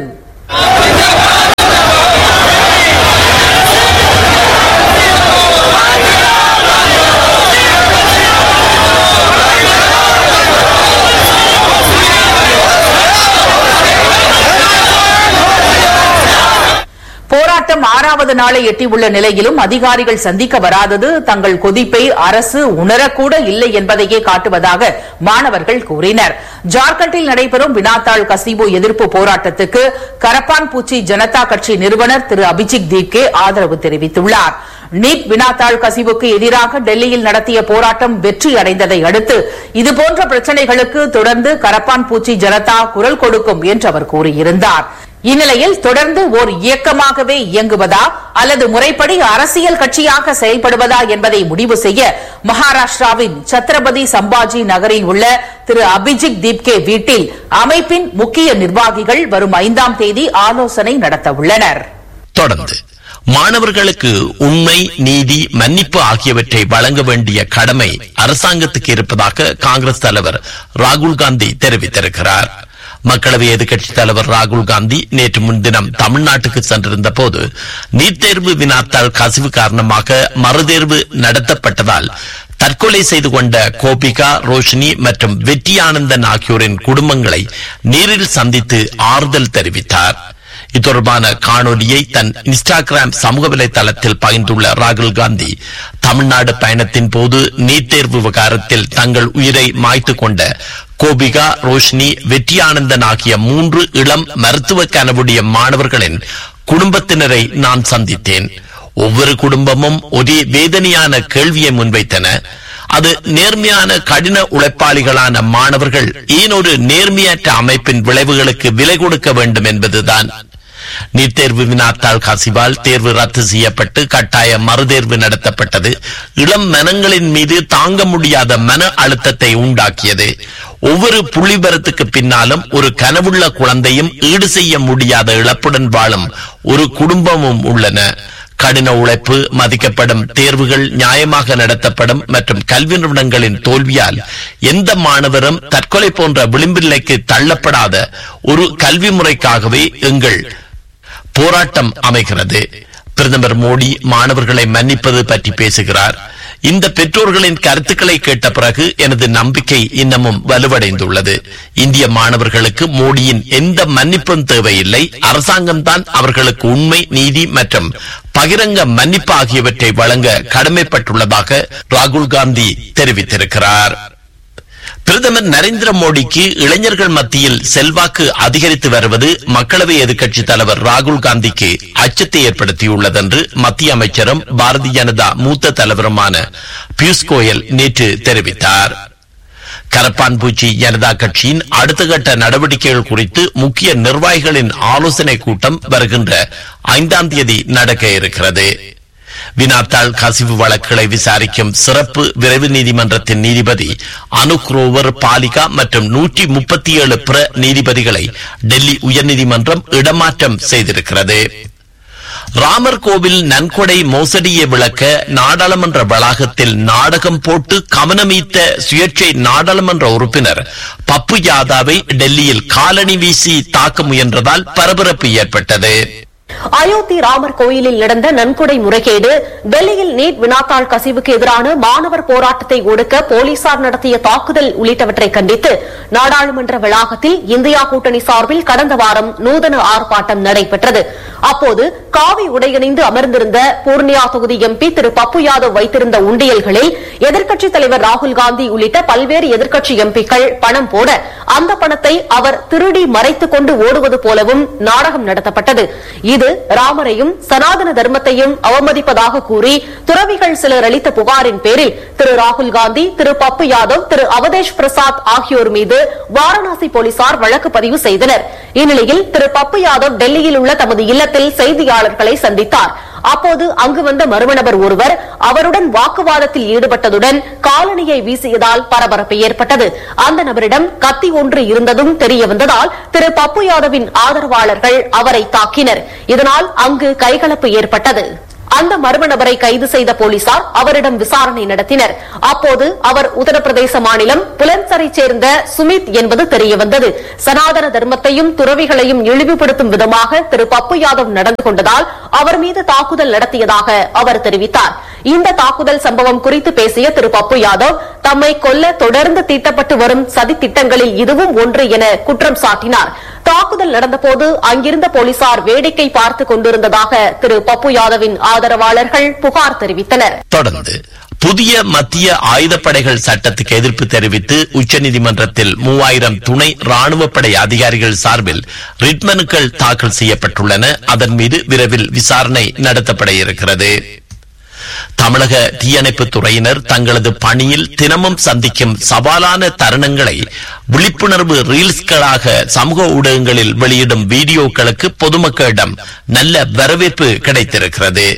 போராட்டம் ஆறாவது நாளை எட்டியுள்ள நிலையிலும் அதிகாரிகள் சந்திக்க வராதது தங்கள் கொதிப்பை அரசு உணரக்கூட இல்லை என்பதையே காட்டுவதாக மாணவர்கள் கூறினர் ஜார்க்கண்டில் நடைபெறும் வினாத்தாள் கசிவு எதிர்ப்பு போராட்டத்துக்கு கரப்பான் பூச்சி ஜனதா கட்சி நிறுவனர் திரு அபிஜித் தீப்கே ஆதரவு தெரிவித்துள்ளார் நீட் வினாத்தாள் கசிவுக்கு எதிராக டெல்லியில் நடத்திய போராட்டம் வெற்றி அடைந்ததை அடுத்து இதுபோன்ற பிரச்சனைகளுக்கு தொடர்ந்து கரப்பான் பூச்சி ஜனதா குரல் கொடுக்கும் என்று அவர் கூறியிருந்தார் இந்நிலையில் தொடர்ந்து ஓர் இயக்கமாகவே இயங்குவதா அல்லது முறைப்படி அரசியல் கட்சியாக செயல்படுவதா என்பதை முடிவு செய்ய மகாராஷ்டிராவின் சத்ரபதி சம்பாஜி நகரில் உள்ள திரு அபிஜித் தீப்கே வீட்டில் அமைப்பின் முக்கிய நிர்வாகிகள் வரும் ஐந்தாம் தேதி ஆலோசனை நடத்த உள்ளனர் தொடர்ந்து மாணவர்களுக்கு உண்மை நீதி மன்னிப்பு ஆகியவற்றை வழங்க வேண்டிய கடமை அரசாங்கத்துக்கு இருப்பதாக காங்கிரஸ் தலைவர் ராகுல் காந்தி தெரிவித்திருக்கிறார் மக்களவை எதிர்க்கட்சித் தலைவர் ராகுல் காந்தி நேற்று முன்தினம் தமிழ்நாட்டுக்கு சென்றிருந்த போது நீட் தேர்வு வினாத்தாள் கசிவு காரணமாக மறுதேர்வு நடத்தப்பட்டதால் தற்கொலை செய்து கொண்ட கோபிகா ரோஷினி மற்றும் வெற்றி ஆனந்தன் ஆகியோரின் குடும்பங்களை நேரில் சந்தித்து ஆறுதல் தெரிவித்தார் இத்தொடர்பான காணொலியை தன் இன்ஸ்டாகிராம் சமூக வலைதளத்தில் பகிர்ந்துள்ள ராகுல் காந்தி தமிழ்நாடு பயணத்தின் போது நீட் தேர்வு விவகாரத்தில் தங்கள் உயிரை மாய்த்து கொண்ட கோபிகா ரோஷினி வெற்றி ஆனந்தன் ஆகிய மூன்று இளம் மருத்துவ கனவுடைய மாணவர்களின் குடும்பத்தினரை நான் சந்தித்தேன் ஒவ்வொரு குடும்பமும் ஒரே வேதனையான கேள்வியை முன்வைத்தன அது நேர்மையான கடின உழைப்பாளிகளான மாணவர்கள் ஏன் ஒரு நேர்மையற்ற அமைப்பின் விளைவுகளுக்கு விலை கொடுக்க வேண்டும் என்பதுதான் நீட் தேர்வு வினாத்தாள் கசிவால் தேர்வு ரத்து செய்யப்பட்டு கட்டாய மறுதேர்வு நடத்தப்பட்டது இளம் மனங்களின் மீது தாங்க முடியாத மன அழுத்தத்தை உண்டாக்கியது ஒவ்வொரு புள்ளிபரத்துக்கு பின்னாலும் ஒரு கனவுள்ள குழந்தையும் ஈடு செய்ய முடியாத இழப்புடன் வாழும் ஒரு குடும்பமும் உள்ளன கடின உழைப்பு மதிக்கப்படும் தேர்வுகள் நியாயமாக நடத்தப்படும் மற்றும் கல்வி நிறுவனங்களின் தோல்வியால் எந்த மாணவரும் தற்கொலை போன்ற விளிம்பிலைக்கு தள்ளப்படாத ஒரு கல்வி முறைக்காகவே எங்கள் போராட்டம் அமைகிறது பிரதமர் மோடி மாணவர்களை மன்னிப்பது பற்றி பேசுகிறார் இந்த பெற்றோர்களின் கருத்துக்களை கேட்ட பிறகு எனது நம்பிக்கை இன்னமும் வலுவடைந்துள்ளது இந்திய மாணவர்களுக்கு மோடியின் எந்த மன்னிப்பும் தேவையில்லை அரசாங்கம்தான் அவர்களுக்கு உண்மை நீதி மற்றும் பகிரங்க மன்னிப்பு ஆகியவற்றை வழங்க கடமைப்பட்டுள்ளதாக ராகுல் காந்தி தெரிவித்திருக்கிறார் பிரதமர் நரேந்திர மோடிக்கு இளைஞர்கள் மத்தியில் செல்வாக்கு அதிகரித்து வருவது மக்களவை எதிர்க்கட்சித் தலைவர் ராகுல் காந்திக்கு அச்சத்தை ஏற்படுத்தியுள்ளது என்று மத்திய அமைச்சரும் பாரதிய ஜனதா மூத்த தலைவருமான பியூஷ் கோயல் நேற்று தெரிவித்தார் கரப்பான் பூச்சி ஜனதா கட்சியின் அடுத்த கட்ட நடவடிக்கைகள் குறித்து முக்கிய நிர்வாகிகளின் ஆலோசனை கூட்டம் வருகின்ற ஐந்தாம் தேதி நடக்க இருக்கிறது வினாத்தாள் கசிவு வழக்குகளை விசாரிக்கும் சிறப்பு விரைவு நீதிமன்றத்தின் நீதிபதி அனுக்ரோவர் பாலிகா மற்றும் நூற்றி முப்பத்தி ஏழு பிற நீதிபதிகளை டெல்லி உயர்நீதிமன்றம் இடமாற்றம் செய்திருக்கிறது ராமர் கோவில் நன்கொடை மோசடியை விளக்க நாடாளுமன்ற வளாகத்தில் நாடகம் போட்டு கவனமீத்த சுயேட்சை நாடாளுமன்ற உறுப்பினர் பப்பு யாதாவை டெல்லியில் காலணி வீசி தாக்க முயன்றதால் பரபரப்பு ஏற்பட்டது அயோத்தி ராமர் கோயிலில் நடந்த நன்கொடை முறைகேடு டெல்லியில் நீட் வினாத்தாள் கசிவுக்கு எதிரான மாணவர் போராட்டத்தை ஒடுக்க போலீசார் நடத்திய தாக்குதல் உள்ளிட்டவற்றை கண்டித்து நாடாளுமன்ற வளாகத்தில் இந்தியா கூட்டணி சார்பில் கடந்த வாரம் நூதன ஆர்ப்பாட்டம் நடைபெற்றது அப்போது காவி உடையணிந்து அமர்ந்திருந்த பூர்ணியா தொகுதி எம்பி திரு பப்பு யாதவ் வைத்திருந்த உண்டியல்களில் எதிர்க்கட்சித் தலைவர் ராகுல் காந்தி உள்ளிட்ட பல்வேறு எதிர்க்கட்சி எம்பிக்கள் பணம் போட அந்த பணத்தை அவர் திருடி மறைத்துக் கொண்டு ஓடுவது போலவும் நாடகம் நடத்தப்பட்டது இது ராமரையும் சனாதன தர்மத்தையும் அவமதிப்பதாக கூறி துறவிகள் சிலர் அளித்த புகாரின் பேரில் திரு ராகுல் காந்தி திரு பப்பு யாதவ் திரு அவதேஷ் பிரசாத் ஆகியோர் மீது வாரணாசி போலீசார் வழக்கு பதிவு செய்தனர் இந்நிலையில் திரு பப்பு யாதவ் டெல்லியில் உள்ள தமது இல்லத்தில் செய்தியாளர்களை சந்தித்தார் அப்போது அங்கு வந்த மர்ம நபர் ஒருவர் அவருடன் வாக்குவாதத்தில் ஈடுபட்டதுடன் காலணியை வீசியதால் பரபரப்பு ஏற்பட்டது அந்த நபரிடம் கத்தி ஒன்று இருந்ததும் தெரிய வந்ததால் திரு பப்பு யாதவின் ஆதரவாளர்கள் அவரை தாக்கினர் இதனால் அங்கு கைகலப்பு ஏற்பட்டது அந்த மர்ம நபரை கைது செய்த போலீசார் அவரிடம் விசாரணை நடத்தினர் அப்போது அவர் உத்தரப்பிரதேச மாநிலம் புலன்சரைச் சேர்ந்த சுமித் என்பது தெரியவந்தது சனாதன தர்மத்தையும் துறவிகளையும் இழிவுபடுத்தும் விதமாக திரு பப்பு யாதவ் நடந்து கொண்டதால் அவர் மீது தாக்குதல் நடத்தியதாக அவர் தெரிவித்தார் இந்த தாக்குதல் சம்பவம் குறித்து பேசிய திரு பப்பு யாதவ் தம்மை கொல்ல தொடர்ந்து தீட்டப்பட்டு வரும் சதி திட்டங்களில் இதுவும் ஒன்று என குற்றம் சாட்டினார் தாக்குதல் நடந்தபோது அங்கிருந்த போலீசார் வேடிக்கை பார்த்துக் கொண்டிருந்ததாக திரு பப்பு யாதவின் ஆதரவாளர்கள் புகார் தெரிவித்தனர் தொடர்ந்து புதிய மத்திய ஆயுதப்படைகள் சட்டத்துக்கு எதிர்ப்பு தெரிவித்து உச்சநீதிமன்றத்தில் மூவாயிரம் துணை ராணுவப்படை அதிகாரிகள் சார்பில் ரிட் மனுக்கள் தாக்கல் செய்யப்பட்டுள்ளன அதன் மீது விரைவில் விசாரணை நடத்தப்பட இருக்கிறது தமிழக தீயணைப்புத் துறையினர் தங்களது பணியில் தினமும் சந்திக்கும் சவாலான தருணங்களை விழிப்புணர்வு ரீல்ஸ்களாக சமூக ஊடகங்களில் வெளியிடும் வீடியோக்களுக்கு பொதுமக்களிடம் நல்ல வரவேற்பு கிடைத்திருக்கிறது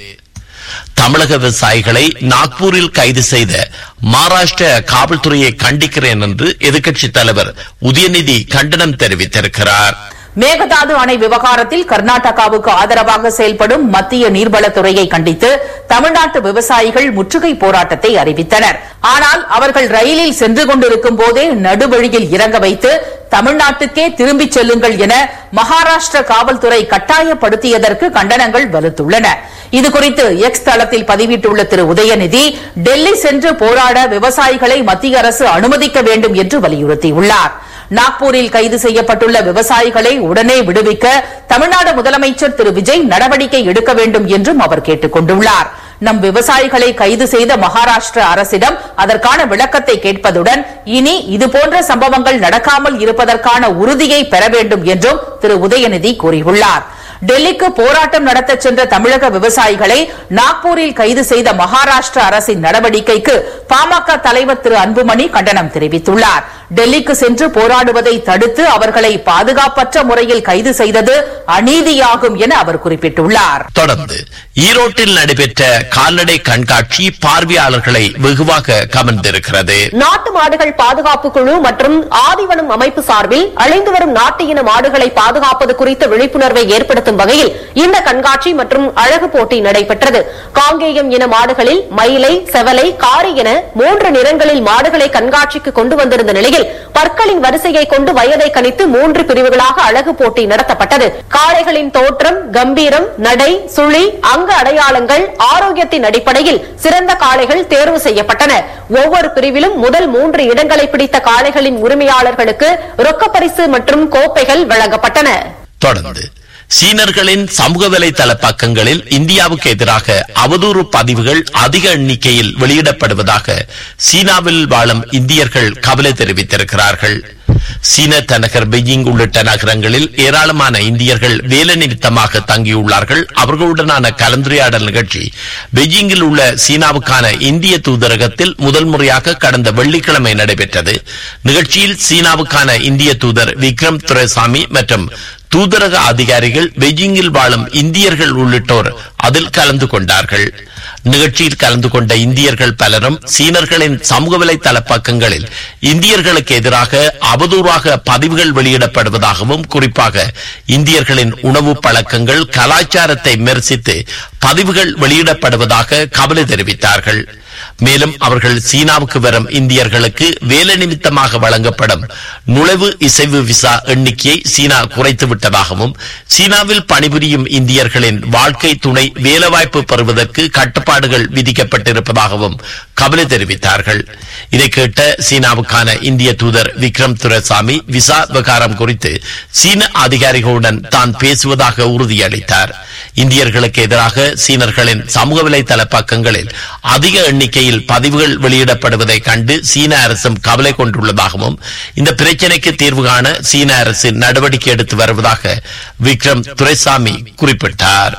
தமிழக விவசாயிகளை நாக்பூரில் கைது செய்த மகாராஷ்டிர காவல்துறையை கண்டிக்கிறேன் என்று எதிர்க்கட்சித் தலைவர் உதயநிதி கண்டனம் தெரிவித்திருக்கிறார் மேகதாது அணை விவகாரத்தில் கர்நாடகாவுக்கு ஆதரவாக செயல்படும் மத்திய நீர்வளத்துறையை கண்டித்து தமிழ்நாட்டு விவசாயிகள் முற்றுகை போராட்டத்தை அறிவித்தனர் ஆனால் அவர்கள் ரயிலில் சென்று கொண்டிருக்கும் போதே நடுவழியில் இறங்க வைத்து தமிழ்நாட்டுக்கே திரும்பிச் செல்லுங்கள் என மகாராஷ்டிர காவல்துறை கட்டாயப்படுத்தியதற்கு கண்டனங்கள் வலுத்துள்ளன இதுகுறித்து எக்ஸ் தளத்தில் பதிவிட்டுள்ள திரு உதயநிதி டெல்லி சென்று போராட விவசாயிகளை மத்திய அரசு அனுமதிக்க வேண்டும் என்று வலியுறுத்தியுள்ளார் நாக்பூரில் கைது செய்யப்பட்டுள்ள விவசாயிகளை உடனே விடுவிக்க தமிழ்நாடு முதலமைச்சர் திரு விஜய் நடவடிக்கை எடுக்க வேண்டும் என்றும் அவர் கேட்டுக் கொண்டுள்ளார் நம் விவசாயிகளை கைது செய்த மகாராஷ்டிர அரசிடம் அதற்கான விளக்கத்தை கேட்பதுடன் இனி இதுபோன்ற சம்பவங்கள் நடக்காமல் இருப்பதற்கான உறுதியை பெற வேண்டும் என்றும் திரு உதயநிதி கூறியுள்ளார் டெல்லிக்கு போராட்டம் நடத்த சென்ற தமிழக விவசாயிகளை நாக்பூரில் கைது செய்த மகாராஷ்டிர அரசின் நடவடிக்கைக்கு பாமக தலைவர் திரு அன்புமணி கண்டனம் தெரிவித்துள்ளார் டெல்லிக்கு சென்று போராடுவதை தடுத்து அவர்களை பாதுகாப்பற்ற முறையில் கைது செய்தது அநீதியாகும் என அவர் குறிப்பிட்டுள்ளார் தொடர்ந்து ஈரோட்டில் நடைபெற்ற கால்நடை கண்காட்சி பார்வையாளர்களை வெகுவாக கவர்ந்திருக்கிறது நாட்டு மாடுகள் பாதுகாப்பு குழு மற்றும் ஆதிவனம் அமைப்பு சார்பில் அழிந்து வரும் நாட்டு இன மாடுகளை பாதுகாப்பது குறித்த விழிப்புணர்வை ஏற்படுத்தும் வகையில் இந்த கண்காட்சி மற்றும் அழகு போட்டி நடைபெற்றது காங்கேயம் இன மாடுகளில் மயிலை செவலை காரி என மூன்று நிறங்களில் மாடுகளை கண்காட்சிக்கு கொண்டு வந்திருந்த நிலையில் பற்களின் வரிசையை கொண்டு வயதை கணித்து மூன்று பிரிவுகளாக அழகு போட்டி நடத்தப்பட்டது காளைகளின் தோற்றம் கம்பீரம் நடை சுழி அங்க அடையாளங்கள் ஆரோக்கியத்தின் அடிப்படையில் சிறந்த காளைகள் தேர்வு செய்யப்பட்டன ஒவ்வொரு பிரிவிலும் முதல் மூன்று இடங்களை பிடித்த காளைகளின் உரிமையாளர்களுக்கு ரொக்கப்பரிசு மற்றும் கோப்பைகள் வழங்கப்பட்டன தொடர்ந்து சீனர்களின் சமூக வலைதள பக்கங்களில் இந்தியாவுக்கு எதிராக அவதூறு பதிவுகள் அதிக எண்ணிக்கையில் வெளியிடப்படுவதாக சீனாவில் வாழும் இந்தியர்கள் கவலை தெரிவித்திருக்கிறார்கள் சீன தலைநகர் பெய்ஜிங் உள்ளிட்ட நகரங்களில் ஏராளமான இந்தியர்கள் வேலை நிமித்தமாக தங்கியுள்ளார்கள் அவர்களுடனான கலந்துரையாடல் நிகழ்ச்சி பெய்ஜிங்கில் உள்ள சீனாவுக்கான இந்திய தூதரகத்தில் முதல் முறையாக கடந்த வெள்ளிக்கிழமை நடைபெற்றது நிகழ்ச்சியில் சீனாவுக்கான இந்திய தூதர் விக்ரம் துரைசாமி மற்றும் தூதரக அதிகாரிகள் பெய்ஜிங்கில் வாழும் இந்தியர்கள் உள்ளிட்டோர் அதில் கலந்து கொண்டார்கள் நிகழ்ச்சியில் கலந்து கொண்ட இந்தியர்கள் பலரும் சீனர்களின் சமூக வலைதள பக்கங்களில் இந்தியர்களுக்கு எதிராக அவதூறாக பதிவுகள் வெளியிடப்படுவதாகவும் குறிப்பாக இந்தியர்களின் உணவு பழக்கங்கள் கலாச்சாரத்தை விமர்சித்து பதிவுகள் வெளியிடப்படுவதாக கவலை தெரிவித்தார்கள் மேலும் அவர்கள் சீனாவுக்கு வரும் இந்தியர்களுக்கு வேலை நிமித்தமாக வழங்கப்படும் நுழைவு இசைவு விசா எண்ணிக்கையை சீனா குறைத்து விட்டதாகவும் சீனாவில் பணிபுரியும் இந்தியர்களின் வாழ்க்கை துணை வேலைவாய்ப்பு பெறுவதற்கு கட்டுப்பாடுகள் விதிக்கப்பட்டிருப்பதாகவும் கவலை தெரிவித்தார்கள் இதை கேட்ட சீனாவுக்கான இந்திய தூதர் விக்ரம் துரைசாமி விசா விவகாரம் குறித்து சீன அதிகாரிகளுடன் தான் பேசுவதாக உறுதியளித்தார் இந்தியர்களுக்கு எதிராக சீனர்களின் சமூக வலைதள பக்கங்களில் அதிக எண்ணிக்கையில் பதிவுகள் வெளியிடப்படுவதை கண்டு சீன அரசும் கவலை கொண்டுள்ளதாகவும் இந்த பிரச்சினைக்கு தீர்வு காண சீன அரசு நடவடிக்கை எடுத்து வருவதாக விக்ரம் துரைசாமி குறிப்பிட்டார்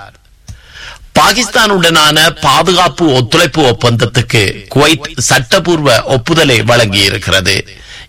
பாகிஸ்தானுடனான பாதுகாப்பு ஒத்துழைப்பு ஒப்பந்தத்துக்கு குவைத் சட்டப்பூர்வ ஒப்புதலை வழங்கியிருக்கிறது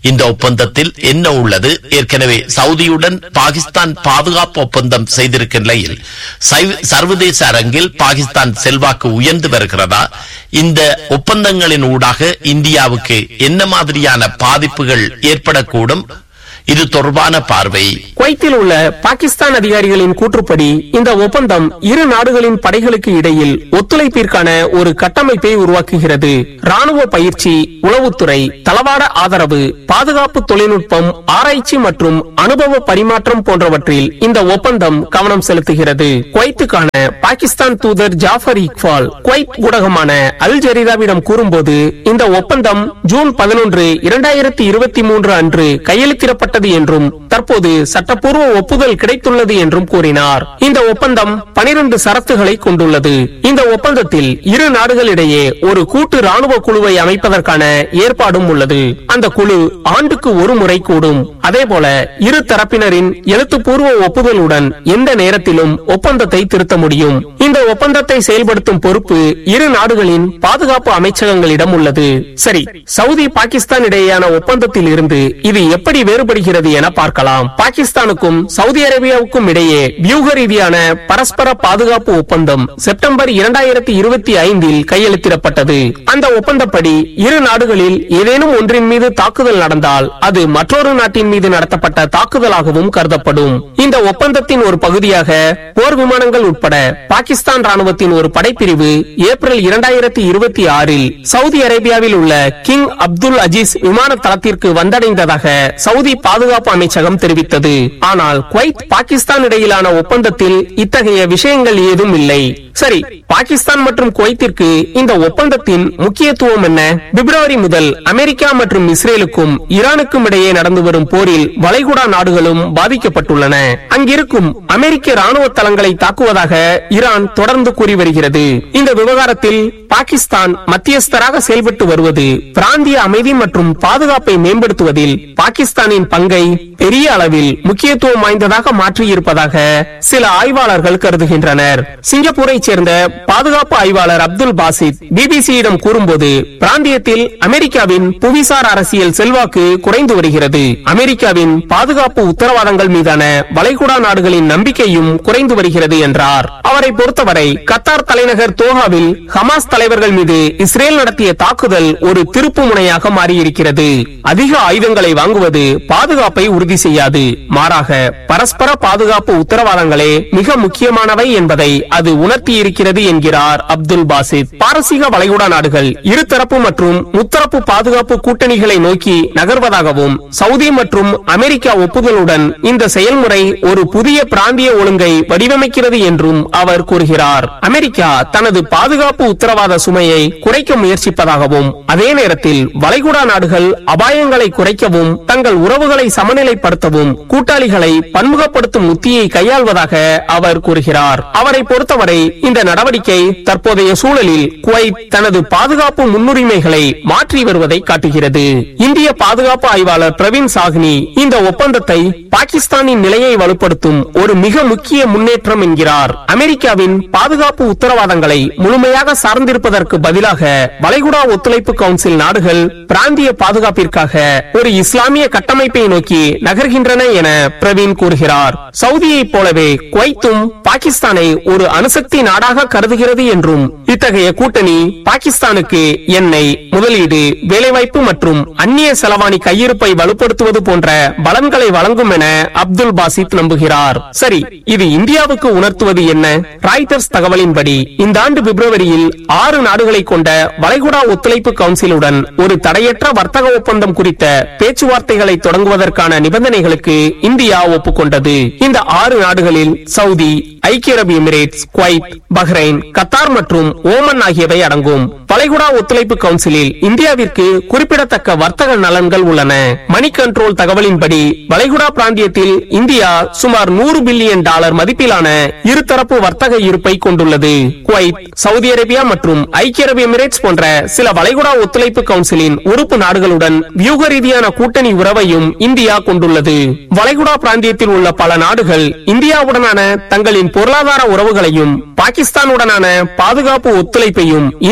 இந்த ஒப்பந்தத்தில் என்ன உள்ளது ஏற்கனவே சவுதியுடன் பாகிஸ்தான் பாதுகாப்பு ஒப்பந்தம் செய்திருக்கும் நிலையில் சைவ- சர்வதேச அரங்கில் பாகிஸ்தான் செல்வாக்கு உயர்ந்து வருகிறதா இந்த ஒப்பந்தங்களின் ஊடாக இந்தியாவுக்கு என்ன மாதிரியான பாதிப்புகள் ஏற்படக்கூடும் இது தொடர்பான பார்வை குவைத்தில் உள்ள பாகிஸ்தான் அதிகாரிகளின் கூற்றுப்படி இந்த ஒப்பந்தம் இரு நாடுகளின் படைகளுக்கு இடையில் ஒத்துழைப்பிற்கான ஒரு கட்டமைப்பை உருவாக்குகிறது ராணுவ பயிற்சி உளவுத்துறை தளவாட ஆதரவு பாதுகாப்பு தொழில்நுட்பம் ஆராய்ச்சி மற்றும் அனுபவ பரிமாற்றம் போன்றவற்றில் இந்த ஒப்பந்தம் கவனம் செலுத்துகிறது குவைத்துக்கான பாகிஸ்தான் தூதர் ஜாஃபர் இக்பால் குவைத் ஊடகமான அல் ஜரீதாவிடம் கூறும்போது இந்த ஒப்பந்தம் ஜூன் பதினொன்று இரண்டாயிரத்தி இருபத்தி மூன்று அன்று கையெழுத்திடப்பட்டது என்றும் தற்போது சட்டப்பூர்வ ஒப்புதல் கிடைத்துள்ளது என்றும் கூறினார் இந்த ஒப்பந்தம் பனிரெண்டு சரத்துகளை கொண்டுள்ளது இந்த ஒப்பந்தத்தில் இரு நாடுகளிடையே ஒரு கூட்டு ராணுவ குழுவை அமைப்பதற்கான ஏற்பாடும் உள்ளது அந்த குழு ஆண்டுக்கு ஒரு முறை கூடும் அதேபோல இரு தரப்பினரின் எழுத்துப்பூர்வ ஒப்புதலுடன் எந்த நேரத்திலும் ஒப்பந்தத்தை திருத்த முடியும் இந்த ஒப்பந்தத்தை செயல்படுத்தும் பொறுப்பு இரு நாடுகளின் பாதுகாப்பு அமைச்சகங்களிடம் உள்ளது சரி சவுதி பாகிஸ்தான் இடையேயான ஒப்பந்தத்தில் இருந்து இது எப்படி வேறுபடுகிறது என பார்க்கலாம் பாகிஸ்தானுக்கும் சவுதி அரேபியாவுக்கும் இடையே வியூக ரீதியான பரஸ்பர பாதுகாப்பு ஒப்பந்தம் செப்டம்பர் இரண்டாயிரத்தி இருபத்தி ஐந்தில் கையெழுத்திடப்பட்டது அந்த ஒப்பந்தப்படி இரு நாடுகளில் ஏதேனும் ஒன்றின் மீது தாக்குதல் நடந்தால் அது மற்றொரு நாட்டின் மீது நடத்தப்பட்ட தாக்குதலாகவும் கருதப்படும் இந்த ஒப்பந்தத்தின் ஒரு பகுதியாக போர் விமானங்கள் உட்பட பாகிஸ்தான் ராணுவத்தின் ஒரு படைப்பிரிவு ஏப்ரல் இரண்டாயிரத்தி இருபத்தி ஆறில் சவுதி அரேபியாவில் உள்ள கிங் அப்துல் அஜீஸ் விமான தளத்திற்கு வந்தடைந்ததாக சவுதி பாதுகாப்பு அமைச்சகம் தெரிவித்தது ஆனால் குவைத் பாகிஸ்தான் இடையிலான ஒப்பந்தத்தில் இத்தகைய விஷயங்கள் ஏதும் இல்லை சரி பாகிஸ்தான் மற்றும் குவைத்திற்கு இந்த ஒப்பந்தத்தின் முக்கியத்துவம் என்ன பிப்ரவரி முதல் அமெரிக்கா மற்றும் இஸ்ரேலுக்கும் ஈரானுக்கும் இடையே நடந்து வரும் போரில் வளைகுடா நாடுகளும் பாதிக்கப்பட்டுள்ளன அங்கிருக்கும் அமெரிக்க ராணுவ தளங்களை தாக்குவதாக ஈரான் தொடர்ந்து கூறி வருகிறது இந்த விவகாரத்தில் பாகிஸ்தான் மத்தியஸ்தராக செயல்பட்டு வருவது பிராந்திய அமைதி மற்றும் பாதுகாப்பை மேம்படுத்துவதில் பாகிஸ்தானின் பங்கை பெரிய அளவில் முக்கியத்துவம் வாய்ந்ததாக மாற்றியிருப்பதாக சில ஆய்வாளர்கள் கருதுகின்றனர் சிங்கப்பூரை சேர்ந்த பாதுகாப்பு ஆய்வாளர் அப்துல் பாசித் பிபிசியிடம் கூறும்போது பிராந்தியத்தில் அமெரிக்காவின் புவிசார் அரசியல் செல்வாக்கு குறைந்து வருகிறது அமெரிக்காவின் பாதுகாப்பு உத்தரவாதங்கள் மீதான வளைகுடா நாடுகளின் நம்பிக்கையும் குறைந்து வருகிறது என்றார் அவரை பொறுத்தவரை கத்தார் தலைநகர் தோஹாவில் ஹமாஸ் தலைவர்கள் மீது இஸ்ரேல் நடத்திய தாக்குதல் ஒரு திருப்பு முனையாக மாறியிருக்கிறது அதிக ஆயுதங்களை வாங்குவது பாதுகாப்பை உறுதி செய்யாது மாறாக பரஸ்பர பாதுகாப்பு உத்தரவாதங்களே மிக முக்கியமானவை என்பதை அது உணர்த்தியிருக்கிறது என்கிறார் அப்துல் பாசித் பாரசீக வளைகுடா நாடுகள் இருதரப்பு மற்றும் முத்தரப்பு பாதுகாப்பு கூட்டணிகளை நோக்கி நகர்வதாகவும் சவுதி மற்றும் அமெரிக்கா ஒப்புதலுடன் இந்த செயல்முறை ஒரு புதிய பிராந்திய ஒழுங்கை வடிவமைக்கிறது என்றும் அவர் கூறுகிறார் அமெரிக்கா தனது பாதுகாப்பு உத்தரவாத சுமையை குறைக்க முயற்சிப்பதாகவும் அதே நேரத்தில் வளைகுடா நாடுகள் அபாயங்களை குறைக்கவும் தங்கள் உறவுகளை சமநிலைப்படுத்தவும் கூட்டாளிகளை பன்முகப்படுத்தும் உத்தியை கையாள்வதாக அவர் கூறுகிறார் அவரை பொறுத்தவரை இந்த நடவடிக்கை தற்போதைய சூழலில் குவைத் தனது பாதுகாப்பு முன்னுரிமைகளை மாற்றி வருவதை காட்டுகிறது இந்திய பாதுகாப்பு ஆய்வாளர் பிரவீன் சாஹ்னி இந்த ஒப்பந்தத்தை பாகிஸ்தானின் நிலையை வலுப்படுத்தும் ஒரு மிக முக்கிய முன்னேற்றம் என்கிறார் அமெரிக்காவின் பாதுகாப்பு உத்தரவாதங்களை முழுமையாக சார்ந்திருப்பதற்கு பதிலாக வளைகுடா ஒத்துழைப்பு கவுன்சில் நாடுகள் பிராந்திய பாதுகாப்பிற்காக ஒரு இஸ்லாமிய கட்டமைப்பை நோக்கி நகர்கின்றன என பிரவீன் கூறுகிறார் சவுதியைப் போலவே குவைத்தும் பாகிஸ்தானை ஒரு அணுசக்தி நாடாக கருதுகிறது என்றும் இத்தகைய கூட்டணி பாகிஸ்தானுக்கு எண்ணெய் முதலீடு வேலைவாய்ப்பு மற்றும் அந்நிய செலவாணி கையிருப்பை வலுப்படுத்துவது போன்ற பலன்களை வழங்கும் என அப்துல் பாசித் நம்புகிறார் சரி இது இந்தியாவுக்கு உணர்த்துவது என்ன ராய்டர்ஸ் தகவலின்படி இந்த ஆண்டு பிப்ரவரியில் ஆறு நாடுகளை கொண்ட வளைகுடா ஒத்துழைப்பு கவுன்சிலுடன் ஒரு தடையற்ற வர்த்தக ஒப்பந்தம் குறித்த பேச்சுவார்த்தைகளை தொடங்குவதற்கான நிபந்தனைகளுக்கு இந்தியா ஒப்புக்கொண்டது இந்த ஆறு நாடுகளில் சவுதி ஐக்கிய அரபு எமிரேட்ஸ் குவைத் பஹ்ரைன் கத்தார் மற்றும் ஓமன் ஆகியவை அடங்கும் வளைகுடா ஒத்துழைப்பு கவுன்சிலில் இந்தியாவிற்கு குறிப்பிடத்தக்க வர்த்தக நலன்கள் உள்ளன மணி கண்ட்ரோல் தகவலின்படி வளைகுடா பிராந்தியத்தில் இந்தியா சுமார் நூறு பில்லியன் டாலர் மதிப்பிலான இருதரப்பு வர்த்தக இருப்பை கொண்டுள்ளது குவைத் சவுதி அரேபியா மற்றும் ஐக்கிய அரபு எமிரேட்ஸ் போன்ற சில வளைகுடா ஒத்துழைப்பு கவுன்சிலின் உறுப்பு நாடுகளுடன் வியூக ரீதியான கூட்டணி உறவையும் இந்தியா கொண்டுள்ளது வளைகுடா பிராந்தியத்தில் உள்ள பல நாடுகள் இந்தியாவுடனான தங்களின் பொருளாதார உறவுகளையும் பாகிஸ்தானுடனான பாதுகாப்பு ஒத்துழைப்பையும் இன்னும்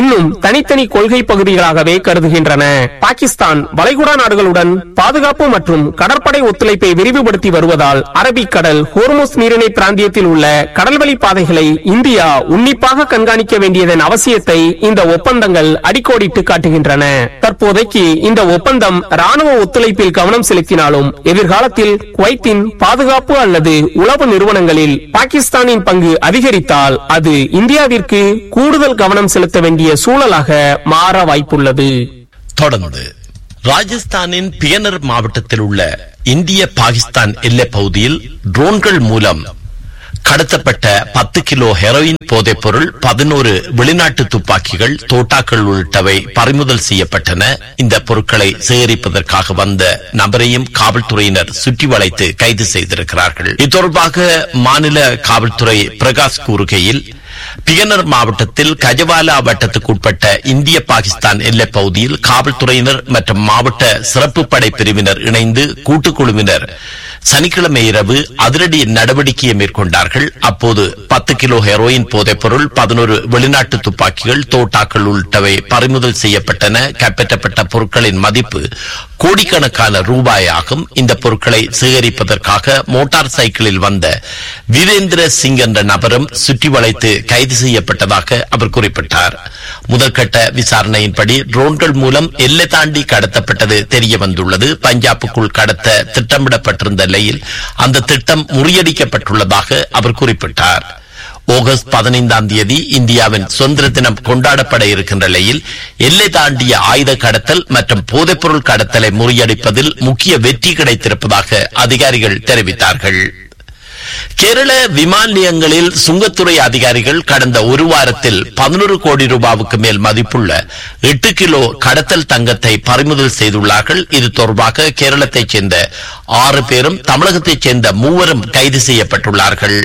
தனித்தனி கொள்கை பகுதிகளாகவே கருதுகின்றன பாகிஸ்தான் வளைகுடா நாடுகளுடன் பாதுகாப்பு மற்றும் கடற்படை ஒத்துழைப்பை விரிவுபடுத்தி வருவதால் அரபிக்கடல் ஹோர்முஸ் நீரிணை பிராந்தியத்தில் உள்ள கடல்வழி பாதைகளை இந்தியா உன்னிப்பாக கண்காணிக்க வேண்டியதன் அவசியத்தை இந்த ஒப்பந்தங்கள் அடிக்கோடிட்டு காட்டுகின்றன தற்போதைக்கு இந்த ஒப்பந்தம் ராணுவ ஒத்துழைப்பில் கவனம் செலுத்தினாலும் எதிர்காலத்தில் குவைத்தின் பாதுகாப்பு அல்லது உளவு நிறுவனங்களில் பாகிஸ்தானின் பங்கு அதிகரித்தால் அது இந்தியாவிற்கு கூடுதல் கவனம் செலுத்த வேண்டிய சூழலாக மாற வாய்ப்புள்ளது தொடர்ந்து ராஜஸ்தானின் பியனர் மாவட்டத்தில் உள்ள இந்திய பாகிஸ்தான் எல்லைப் பகுதியில் ட்ரோன்கள் மூலம் கடத்தப்பட்ட பத்து கிலோ ஹெரோயின் போதைப் பொருள் பதினோரு வெளிநாட்டு துப்பாக்கிகள் தோட்டாக்கள் உள்ளிட்டவை பறிமுதல் செய்யப்பட்டன இந்த பொருட்களை சேகரிப்பதற்காக வந்த நபரையும் காவல்துறையினர் சுற்றி வளைத்து கைது செய்திருக்கிறார்கள் இது தொடர்பாக மாநில காவல்துறை பிரகாஷ் கூறுகையில் பியனர் மாவட்டத்தில் கஜவாலா வட்டத்துக்குட்பட்ட இந்திய பாகிஸ்தான் எல்லைப் பகுதியில் காவல்துறையினர் மற்றும் மாவட்ட சிறப்பு படை பிரிவினர் இணைந்து கூட்டுக்குழுவினர் சனிக்கிழமை இரவு அதிரடி நடவடிக்கையை மேற்கொண்டார்கள் அப்போது பத்து கிலோ ஹெரோயின் போதைப்பொருள் பதினோரு வெளிநாட்டு துப்பாக்கிகள் தோட்டாக்கள் உள்ளிட்டவை பறிமுதல் செய்யப்பட்டன கைப்பற்றப்பட்ட பொருட்களின் மதிப்பு கோடிக்கணக்கான ரூபாய் ஆகும் இந்த பொருட்களை சேகரிப்பதற்காக மோட்டார் சைக்கிளில் வந்த வீரேந்திர சிங் என்ற நபரும் சுற்றி வளைத்து கைது செய்யப்பட்டதாக அவர் குறிப்பிட்டார் முதற்கட்ட விசாரணையின்படி ட்ரோன்கள் மூலம் எல்லை தாண்டி கடத்தப்பட்டது தெரிய வந்துள்ளது பஞ்சாபுக்குள் கடத்த திட்டமிடப்பட்டிருந்த நிலையில் அந்த திட்டம் முறியடிக்கப்பட்டுள்ளதாக அவர் குறிப்பிட்டார் ஆகஸ்ட் பதினைந்தாம் தேதி இந்தியாவின் சுதந்திர தினம் கொண்டாடப்பட இருக்கின்ற நிலையில் எல்லை தாண்டிய ஆயுத கடத்தல் மற்றும் போதைப்பொருள் கடத்தலை முறியடிப்பதில் முக்கிய வெற்றி கிடைத்திருப்பதாக அதிகாரிகள் தெரிவித்தார்கள் கேரள விமான நிலையங்களில் சுங்கத்துறை அதிகாரிகள் கடந்த ஒரு வாரத்தில் பதினொரு கோடி ரூபாவுக்கு மேல் மதிப்புள்ள எட்டு கிலோ கடத்தல் தங்கத்தை பறிமுதல் செய்துள்ளார்கள் இது தொடர்பாக கேரளத்தைச் சேர்ந்த ஆறு பேரும் தமிழகத்தைச் சேர்ந்த மூவரும் கைது செய்யப்பட்டுள்ளார்கள்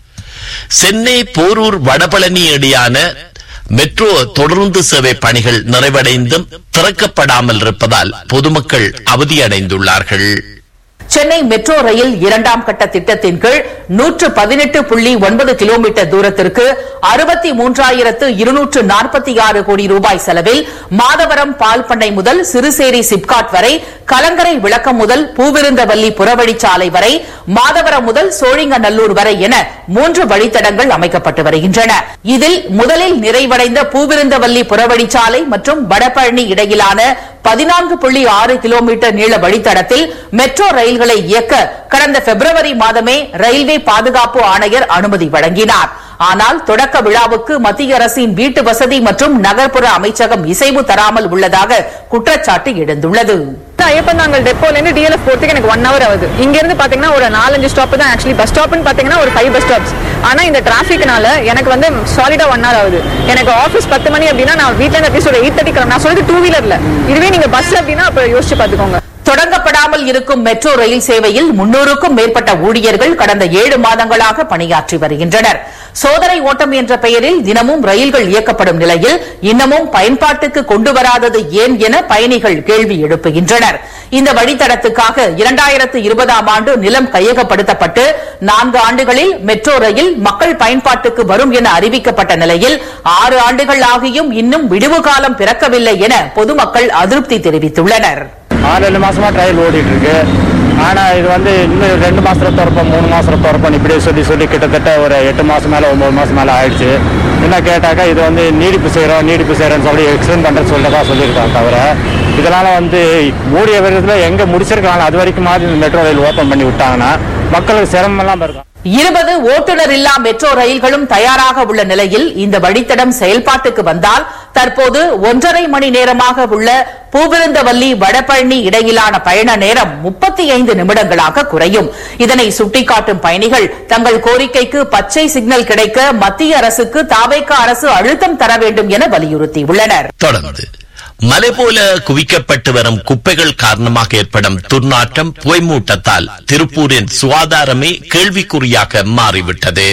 சென்னை போரூர் வடபழனி இடையான மெட்ரோ தொடர்ந்து சேவை பணிகள் நிறைவடைந்தும் திறக்கப்படாமல் இருப்பதால் பொதுமக்கள் அவதியடைந்துள்ளார்கள் சென்னை மெட்ரோ ரயில் இரண்டாம் கட்ட திட்டத்தின் கீழ் நூற்று பதினெட்டு புள்ளி ஒன்பது கிலோமீட்டர் தூரத்திற்கு அறுபத்தி மூன்றாயிரத்து இருநூற்று நாற்பத்தி ஆறு கோடி ரூபாய் செலவில் மாதவரம் பால் பண்ணை முதல் சிறுசேரி சிப்காட் வரை கலங்கரை விளக்கம் முதல் பூவிருந்தவல்லி புறவழிச்சாலை வரை மாதவரம் முதல் சோழிங்கநல்லூர் வரை என மூன்று வழித்தடங்கள் அமைக்கப்பட்டு வருகின்றன இதில் முதலில் நிறைவடைந்த பூவிருந்தவல்லி புறவழிச்சாலை மற்றும் வடபழனி இடையிலான பதினான்கு புள்ளி ஆறு கிலோமீட்டர் நீள வழித்தடத்தில் மெட்ரோ ரயில்களை இயக்க கடந்த பிப்ரவரி மாதமே ரயில்வே பாதுகாப்பு ஆணையர் அனுமதி வழங்கினார் ஆனால் தொடக்க விழாவுக்கு மத்திய அரசின் வீட்டு வசதி மற்றும் நகர்ப்புற அமைச்சகம் இசைவு தராமல் உள்ளதாக குற்றச்சாட்டு எழுந்துள்ளது ஐயப்பந்தாங்கல் டெப்போல இருந்து டிஎல்எஃப் போறதுக்கு எனக்கு ஒன் ஹவர் ஆகுது இங்க இருந்து பாத்தீங்கன்னா ஒரு நாலஞ்சு ஸ்டாப் தான் ஆக்சுவலி பஸ் ஸ்டாப்னு பாத்தீங்கன்னா ஒரு ஃபைவ் பஸ் ஸ்டாப்ஸ் ஆனா இந்த டிராபிக்னால எனக்கு வந்து சாலிடா ஒன் ஹவர் ஆகுது எனக்கு ஆஃபீஸ் பத்து மணி அப்படின்னா நான் வீட்ல இருந்து அட்லீஸ்ட் ஒரு எயிட் தேர்ட்டி கிளம்ப நான் சொல்றது டூ வீலர்ல இதுவே நீங்க பஸ் அப்படின்னா அப்ப யோசிச்சு பாத்துக்கோங்க தொடங்கப்படாமல் இருக்கும் மெட்ரோ ரயில் சேவையில் முன்னூறுக்கும் மேற்பட்ட ஊழியர்கள் கடந்த ஏழு மாதங்களாக பணியாற்றி வருகின்றனர் சோதனை ஓட்டம் என்ற பெயரில் தினமும் ரயில்கள் இயக்கப்படும் நிலையில் இன்னமும் பயன்பாட்டுக்கு கொண்டு வராதது ஏன் என பயணிகள் கேள்வி எழுப்புகின்றனர் இந்த வழித்தடத்துக்காக இரண்டாயிரத்து இருபதாம் ஆண்டு நிலம் கையகப்படுத்தப்பட்டு நான்கு ஆண்டுகளில் மெட்ரோ ரயில் மக்கள் பயன்பாட்டுக்கு வரும் என அறிவிக்கப்பட்ட நிலையில் ஆறு ஆண்டுகள் ஆகியும் இன்னும் விடுவு காலம் பிறக்கவில்லை என பொதுமக்கள் அதிருப்தி தெரிவித்துள்ளனர் ஆறு ரெண்டு மாசமா ட்ரையல் ஓடிட்டு இருக்கு ஆனா இது வந்து இன்னும் ரெண்டு மாசத்துல திறப்போம் மூணு மாசத்துல திறப்போம் இப்படியே சொல்லி சொல்லி கிட்டத்தட்ட ஒரு எட்டு மாசம் மேல ஒன்பது மாசம் மேல ஆயிடுச்சு என்ன கேட்டாக்கா இது வந்து நீடிப்பு செய்யறோம் நீடிப்பு செய்யறோம்னு சொல்லி எக்ஸ்டெண்ட் பண்றது சொல்லதா சொல்லியிருக்காங்க தவிர இதனால வந்து மூடிய விதத்துல எங்க முடிச்சிருக்காங்க அது வரைக்கும் மாதிரி இந்த மெட்ரோ ரயில் ஓப்பன் பண்ணி விட்டாங்கன்னா மக்களுக்கு சிரமம் எல்லாம் இருக்கும் இருபது ஓட்டுநர் இல்லா மெட்ரோ ரயில்களும் தயாராக உள்ள நிலையில் இந்த வழித்தடம் செயல்பாட்டுக்கு வந்தால் தற்போது ஒன்றரை மணி நேரமாக உள்ள பூவிருந்தவல்லி வடபழனி இடையிலான பயண நேரம் முப்பத்தி ஐந்து நிமிடங்களாக குறையும் இதனை சுட்டிக்காட்டும் பயணிகள் தங்கள் கோரிக்கைக்கு பச்சை சிக்னல் கிடைக்க மத்திய அரசுக்கு தாவேக்க அரசு அழுத்தம் தர வேண்டும் என வலியுறுத்தியுள்ளனர் தொடர்ந்து மலை போல குவிக்கப்பட்டு வரும் குப்பைகள் காரணமாக ஏற்படும் துர்நாற்றம் புகைமூட்டத்தால் திருப்பூரின் சுகாதாரமே கேள்விக்குறியாக மாறிவிட்டது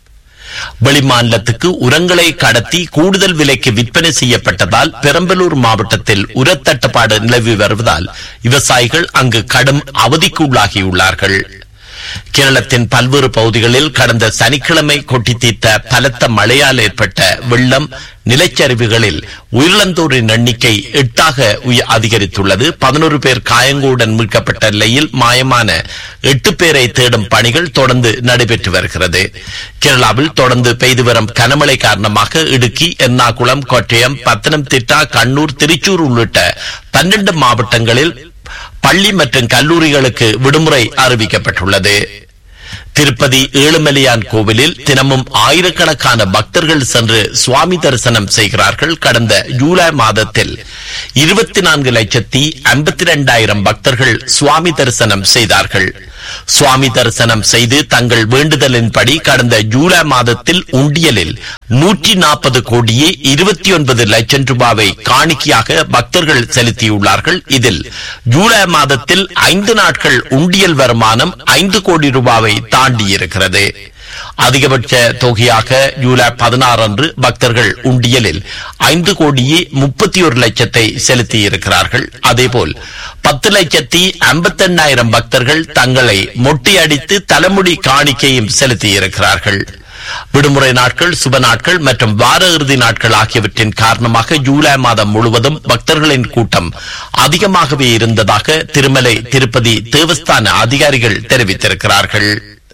வெளிமாநிலத்துக்கு உரங்களை கடத்தி கூடுதல் விலைக்கு விற்பனை செய்யப்பட்டதால் பெரம்பலூர் மாவட்டத்தில் உரத்தட்டுப்பாடு நிலவி வருவதால் விவசாயிகள் அங்கு கடும் அவதிக்குள்ளாகியுள்ளார்கள் கேரளத்தின் பல்வேறு பகுதிகளில் கடந்த சனிக்கிழமை கொட்டி தீர்த்த பலத்த மழையால் ஏற்பட்ட வெள்ளம் நிலச்சரிவுகளில் உயிரிழந்தோரின் எண்ணிக்கை எட்டாக உய- அதிகரித்துள்ளது பதினோரு பேர் காயங்களுடன் மீட்கப்பட்ட நிலையில் மாயமான எட்டு பேரை தேடும் பணிகள் தொடர்ந்து நடைபெற்று வருகிறது கேரளாவில் தொடர்ந்து பெய்து வரும் கனமழை காரணமாக இடுக்கி எர்ணாகுளம் கோட்டயம் பத்தனம்திட்டா கண்ணூர் திருச்சூர் உள்ளிட்ட பன்னெண்டு மாவட்டங்களில் பள்ளி மற்றும் கல்லூரிகளுக்கு விடுமுறை அறிவிக்கப்பட்டுள்ளது திருப்பதி ஏழுமலையான் கோவிலில் தினமும் ஆயிரக்கணக்கான பக்தர்கள் சென்று சுவாமி தரிசனம் செய்கிறார்கள் கடந்த ஜூலை மாதத்தில் இருபத்தி நான்கு லட்சத்தி ஐம்பத்தி இரண்டாயிரம் பக்தர்கள் சுவாமி தரிசனம் செய்தார்கள் சுவாமி தரிசனம் செய்து தங்கள் வேண்டுதலின்படி கடந்த ஜூலை மாதத்தில் உண்டியலில் நூற்றி நாற்பது கோடியே இருபத்தி ஒன்பது லட்சம் ரூபாவை காணிக்கையாக பக்தர்கள் செலுத்தியுள்ளார்கள் இதில் ஜூலை மாதத்தில் ஐந்து நாட்கள் உண்டியல் வருமானம் ஐந்து கோடி ரூபாவை தாண்டியிருக்கிறது அதிகபட்ச தொகையாக ஜூலை பதினாறு அன்று பக்தர்கள் உண்டியலில் ஐந்து கோடியே முப்பத்தி ஒரு லட்சத்தை செலுத்தியிருக்கிறார்கள் அதேபோல் பத்து லட்சத்தி ஐம்பத்தி எண்ணாயிரம் பக்தர்கள் தங்களை மொட்டையடித்து தலைமுடி காணிக்கையும் செலுத்தியிருக்கிறார்கள் விடுமுறை நாட்கள் சுப நாட்கள் மற்றும் வார இறுதி நாட்கள் ஆகியவற்றின் காரணமாக ஜூலை மாதம் முழுவதும் பக்தர்களின் கூட்டம் அதிகமாகவே இருந்ததாக திருமலை திருப்பதி தேவஸ்தான அதிகாரிகள் தெரிவித்திருக்கிறார்கள்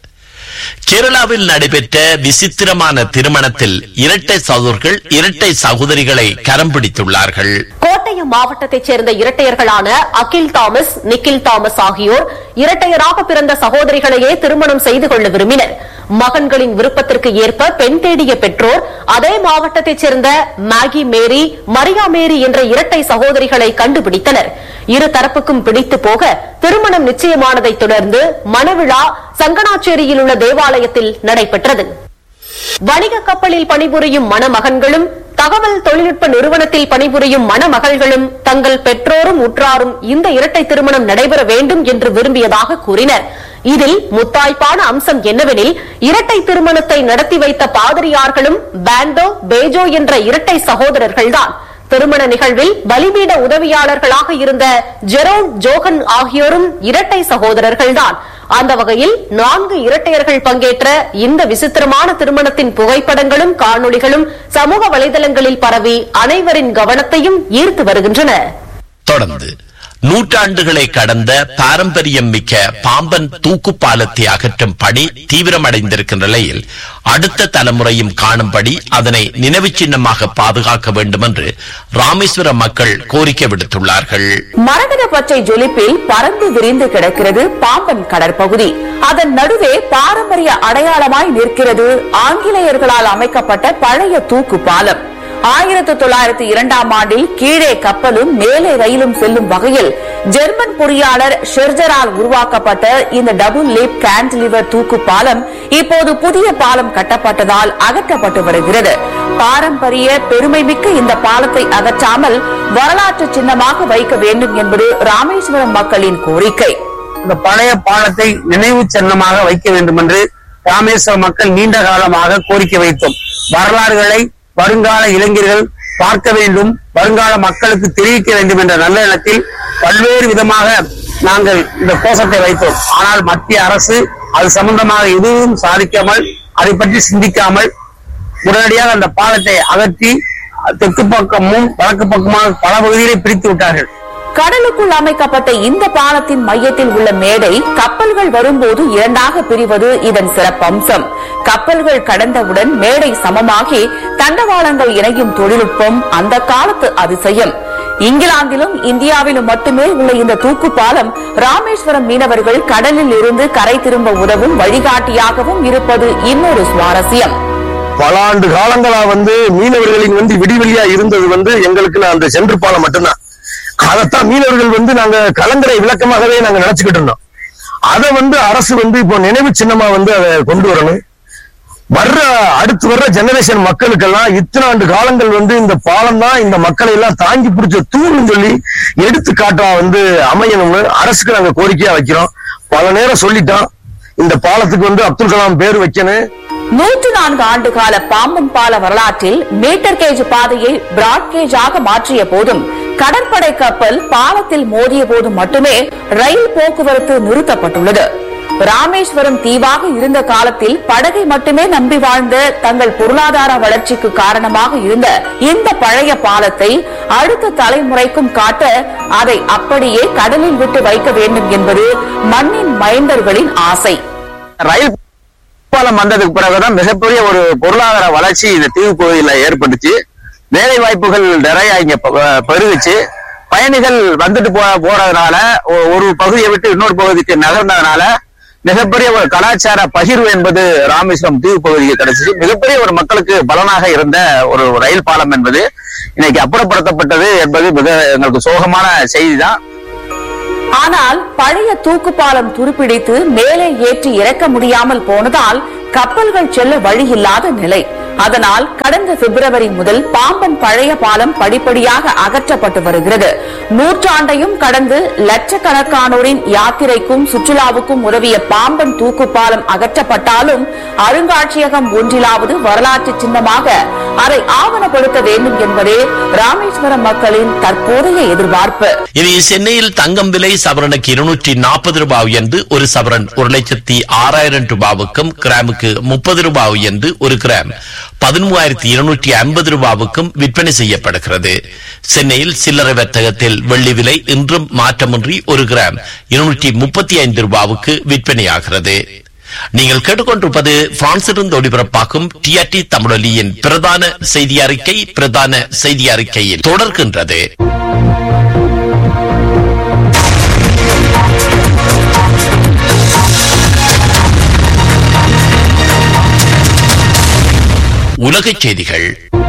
கேரளாவில் நடைபெற்ற விசித்திரமான திருமணத்தில் இரட்டை சகோதரர்கள் இரட்டை சகோதரிகளை கரம் பிடித்துள்ளார்கள் கோட்டயம் மாவட்டத்தைச் சேர்ந்த இரட்டையர்களான அகில் தாமஸ் நிக்கில் தாமஸ் ஆகியோர் இரட்டையராக பிறந்த சகோதரிகளையே திருமணம் செய்து கொள்ள விரும்பினர் மகன்களின் விருப்பத்திற்கு ஏற்ப பெண் தேடிய பெற்றோர் அதே மாவட்டத்தைச் சேர்ந்த மேகி மேரி மரியா மேரி என்ற இரட்டை சகோதரிகளை கண்டுபிடித்தனர் இரு தரப்புக்கும் பிடித்து போக திருமணம் நிச்சயமானதைத் தொடர்ந்து மணவிழா சங்கனாச்சேரியில் உள்ள தேவாலயத்தில் நடைபெற்றது வணிக கப்பலில் பணிபுரியும் மணமகன்களும் தகவல் தொழில்நுட்ப நிறுவனத்தில் பணிபுரியும் மணமகள்களும் தங்கள் பெற்றோரும் உற்றாரும் இந்த இரட்டை திருமணம் நடைபெற வேண்டும் என்று விரும்பியதாக கூறினர் இதில் முத்தாய்ப்பான அம்சம் என்னவெனில் இரட்டை திருமணத்தை நடத்தி வைத்த பாதிரியார்களும் பேண்டோ பேஜோ என்ற இரட்டை சகோதரர்கள்தான் திருமண நிகழ்வில் பலிபீட உதவியாளர்களாக இருந்த ஜெரோன் ஜோகன் ஆகியோரும் இரட்டை சகோதரர்கள்தான் அந்த வகையில் நான்கு இரட்டையர்கள் பங்கேற்ற இந்த விசித்திரமான திருமணத்தின் புகைப்படங்களும் காணொளிகளும் சமூக வலைதளங்களில் பரவி அனைவரின் கவனத்தையும் ஈர்த்து வருகின்றன தொடர்ந்து நூற்றாண்டுகளை கடந்த பாரம்பரியம் மிக்க பாம்பன் தூக்கு பாலத்தை அகற்றும் பணி தீவிரமடைந்திருக்கின்ற நிலையில் அடுத்த தலைமுறையும் காணும்படி அதனை நினைவு சின்னமாக பாதுகாக்க வேண்டும் என்று ராமேஸ்வரம் மக்கள் கோரிக்கை விடுத்துள்ளார்கள் மரகத பச்சை ஜொலிப்பில் பறந்து விரிந்து கிடக்கிறது பாம்பன் கடற்பகுதி அதன் நடுவே பாரம்பரிய அடையாளமாய் நிற்கிறது ஆங்கிலேயர்களால் அமைக்கப்பட்ட பழைய தூக்கு பாலம் ஆயிரத்தி தொள்ளாயிரத்தி இரண்டாம் ஆண்டில் கீழே கப்பலும் மேலே ரயிலும் செல்லும் வகையில் ஜெர்மன் பொறியாளர் ஷெர்ஜரால் உருவாக்கப்பட்ட இந்த டபுள் லிப் கேன்டிலிவர் தூக்கு பாலம் இப்போது புதிய பாலம் கட்டப்பட்டதால் அகற்றப்பட்டு வருகிறது பாரம்பரிய பெருமைமிக்க இந்த பாலத்தை அகற்றாமல் வரலாற்று சின்னமாக வைக்க வேண்டும் என்பது ராமேஸ்வரம் மக்களின் கோரிக்கை இந்த பழைய பாலத்தை நினைவு சின்னமாக வைக்க வேண்டும் என்று ராமேஸ்வர மக்கள் நீண்ட காலமாக கோரிக்கை வைத்தோம் வரலாறுகளை வருங்கால இளைஞர்கள் பார்க்க வேண்டும் வருங்கால மக்களுக்கு தெரிவிக்க வேண்டும் என்ற நல்ல எண்ணத்தில் பல்வேறு விதமாக நாங்கள் இந்த கோஷத்தை வைத்தோம் ஆனால் மத்திய அரசு அது சம்பந்தமாக எதுவும் சாதிக்காமல் அதை பற்றி சிந்திக்காமல் உடனடியாக அந்த பாலத்தை அகற்றி தெற்கு பக்கமும் வடக்கு பக்கமாக பல பகுதிகளை பிரித்து விட்டார்கள் கடலுக்குள் அமைக்கப்பட்ட இந்த பாலத்தின் மையத்தில் உள்ள மேடை கப்பல்கள் வரும்போது இரண்டாக பிரிவது இதன் சிறப்பம்சம் கப்பல்கள் கடந்தவுடன் மேடை சமமாகி தண்டவாளங்கள் இணையும் தொழில்நுட்பம் அந்த காலத்து அதிசயம் இங்கிலாந்திலும் இந்தியாவிலும் மட்டுமே உள்ள இந்த தூக்கு பாலம் ராமேஸ்வரம் மீனவர்கள் கடலில் இருந்து கரை திரும்ப உதவும் வழிகாட்டியாகவும் இருப்பது இன்னொரு சுவாரஸ்யம் பல ஆண்டு காலங்களா வந்து மீனவர்களின் வந்து விடிவெளியா இருந்தது வந்து எங்களுக்கு அந்த சென்று பாலம் மட்டும்தான் அதைத்தான் மீனவர்கள் வந்து நாங்க கலங்கரை விளக்கமாகவே நாங்க நினைச்சுக்கிட்டு இருந்தோம் அதை வந்து அரசு வந்து இப்போ நினைவு சின்னமா வந்து அதை கொண்டு வரணும் வர்ற அடுத்து வர்ற ஜெனரேஷன் மக்களுக்கெல்லாம் இத்தனை ஆண்டு காலங்கள் வந்து இந்த பாலம் தான் இந்த மக்களை எல்லாம் தாங்கி பிடிச்ச தூணுன்னு சொல்லி எடுத்துக்காட்டா வந்து அமையணும்னு அரசுக்கு நாங்க கோரிக்கையா வைக்கிறோம் பல நேரம் சொல்லிட்டோம் இந்த பாலத்துக்கு வந்து அப்துல் கலாம் பேர் வைக்கணும் நூற்று நான்கு ஆண்டு கால பாம்பன் பால வரலாற்றில் மீட்டர் கேஜ் பாதையை பிராட் கேஜாக மாற்றிய போதும் கடற்படை கப்பல் பாலத்தில் மோதிய போது மட்டுமே ரயில் போக்குவரத்து நிறுத்தப்பட்டுள்ளது ராமேஸ்வரம் தீவாக இருந்த காலத்தில் படகை மட்டுமே நம்பி வாழ்ந்த தங்கள் பொருளாதார வளர்ச்சிக்கு காரணமாக இருந்த இந்த பழைய பாலத்தை அடுத்த தலைமுறைக்கும் காட்ட அதை அப்படியே கடலில் விட்டு வைக்க வேண்டும் என்பது மண்ணின் மைந்தர்களின் ஆசை ரயில் பாலம் வந்ததுக்கு பிறகுதான் மிகப்பெரிய ஒரு பொருளாதார வளர்ச்சி இந்த தீவு பகுதியில் ஏற்பட்டுச்சு வேலை வாய்ப்புகள் நிறைய இங்க ப- பெருகுச்சு பயணிகள் வந்துட்டு போ போறதுனால ஒ- ஒரு பகுதியை விட்டு இன்னொரு பகுதிக்கு நகர்ந்ததுனால மிகப்பெரிய ஒரு கலாச்சார பகிர்வு என்பது ராமேஸ்வரம் தீவு பகுதிக்கு கிடைச்சிச்சு மிகப்பெரிய ஒரு மக்களுக்கு பலனாக இருந்த ஒரு ரயில் பாலம் என்பது இன்னைக்கு அப்புறப்படுத்தப்பட்டது என்பது மிக எங்களுக்கு சோகமான செய்தி தான் ஆனால் பழைய தூக்குப்பாலம் துருப்பிடித்து மேலே ஏற்றி இறக்க முடியாமல் போனதால் கப்பல்கள் செல்ல வழியில்லாத நிலை அதனால் கடந்த பிப்ரவரி முதல் பாம்பன் பழைய பாலம் படிப்படியாக அகற்றப்பட்டு வருகிறது நூற்றாண்டையும் கடந்து லட்சக்கணக்கானோரின் யாத்திரைக்கும் சுற்றுலாவுக்கும் உதவிய பாம்பன் தூக்குப்பாலம் அகற்றப்பட்டாலும் அருங்காட்சியகம் ஒன்றிலாவது வரலாற்று சின்னமாக அதை ஆவணப்படுத்த வேண்டும் என்பதே ராமேஸ்வரம் மக்களின் தற்போதைய எதிர்பார்ப்பு இனி சென்னையில் தங்கம் விலை சவரனுக்கு இருநூற்றி நாற்பது ரூபாய் என்று ஒரு சவரன் ஒரு லட்சத்தி ஆறாயிரம் ரூபாவுக்கும் கிராமுக்கு முப்பது ரூபாய் என்று ஒரு கிராம் பதிமூவாயிரத்தி இருநூற்றி ஐம்பது ரூபாவுக்கும் விற்பனை செய்யப்படுகிறது சென்னையில் சில்லறை வர்த்தகத்தில் வெள்ளி விலை இன்றும் மாற்றமின்றி ஒரு கிராம் இருநூற்றி முப்பத்தி ஐந்து ரூபாவுக்கு விற்பனையாகிறது நீங்கள் கேட்டுக்கொண்டிருப்பது பிரான்சிலிருந்து ஒளிபரப்பாகும் டிஆர்டி தமிழொலியின் பிரதான செய்தி அறிக்கை பிரதான செய்தி அறிக்கையில் தொடர்கின்றது உலகச் செய்திகள்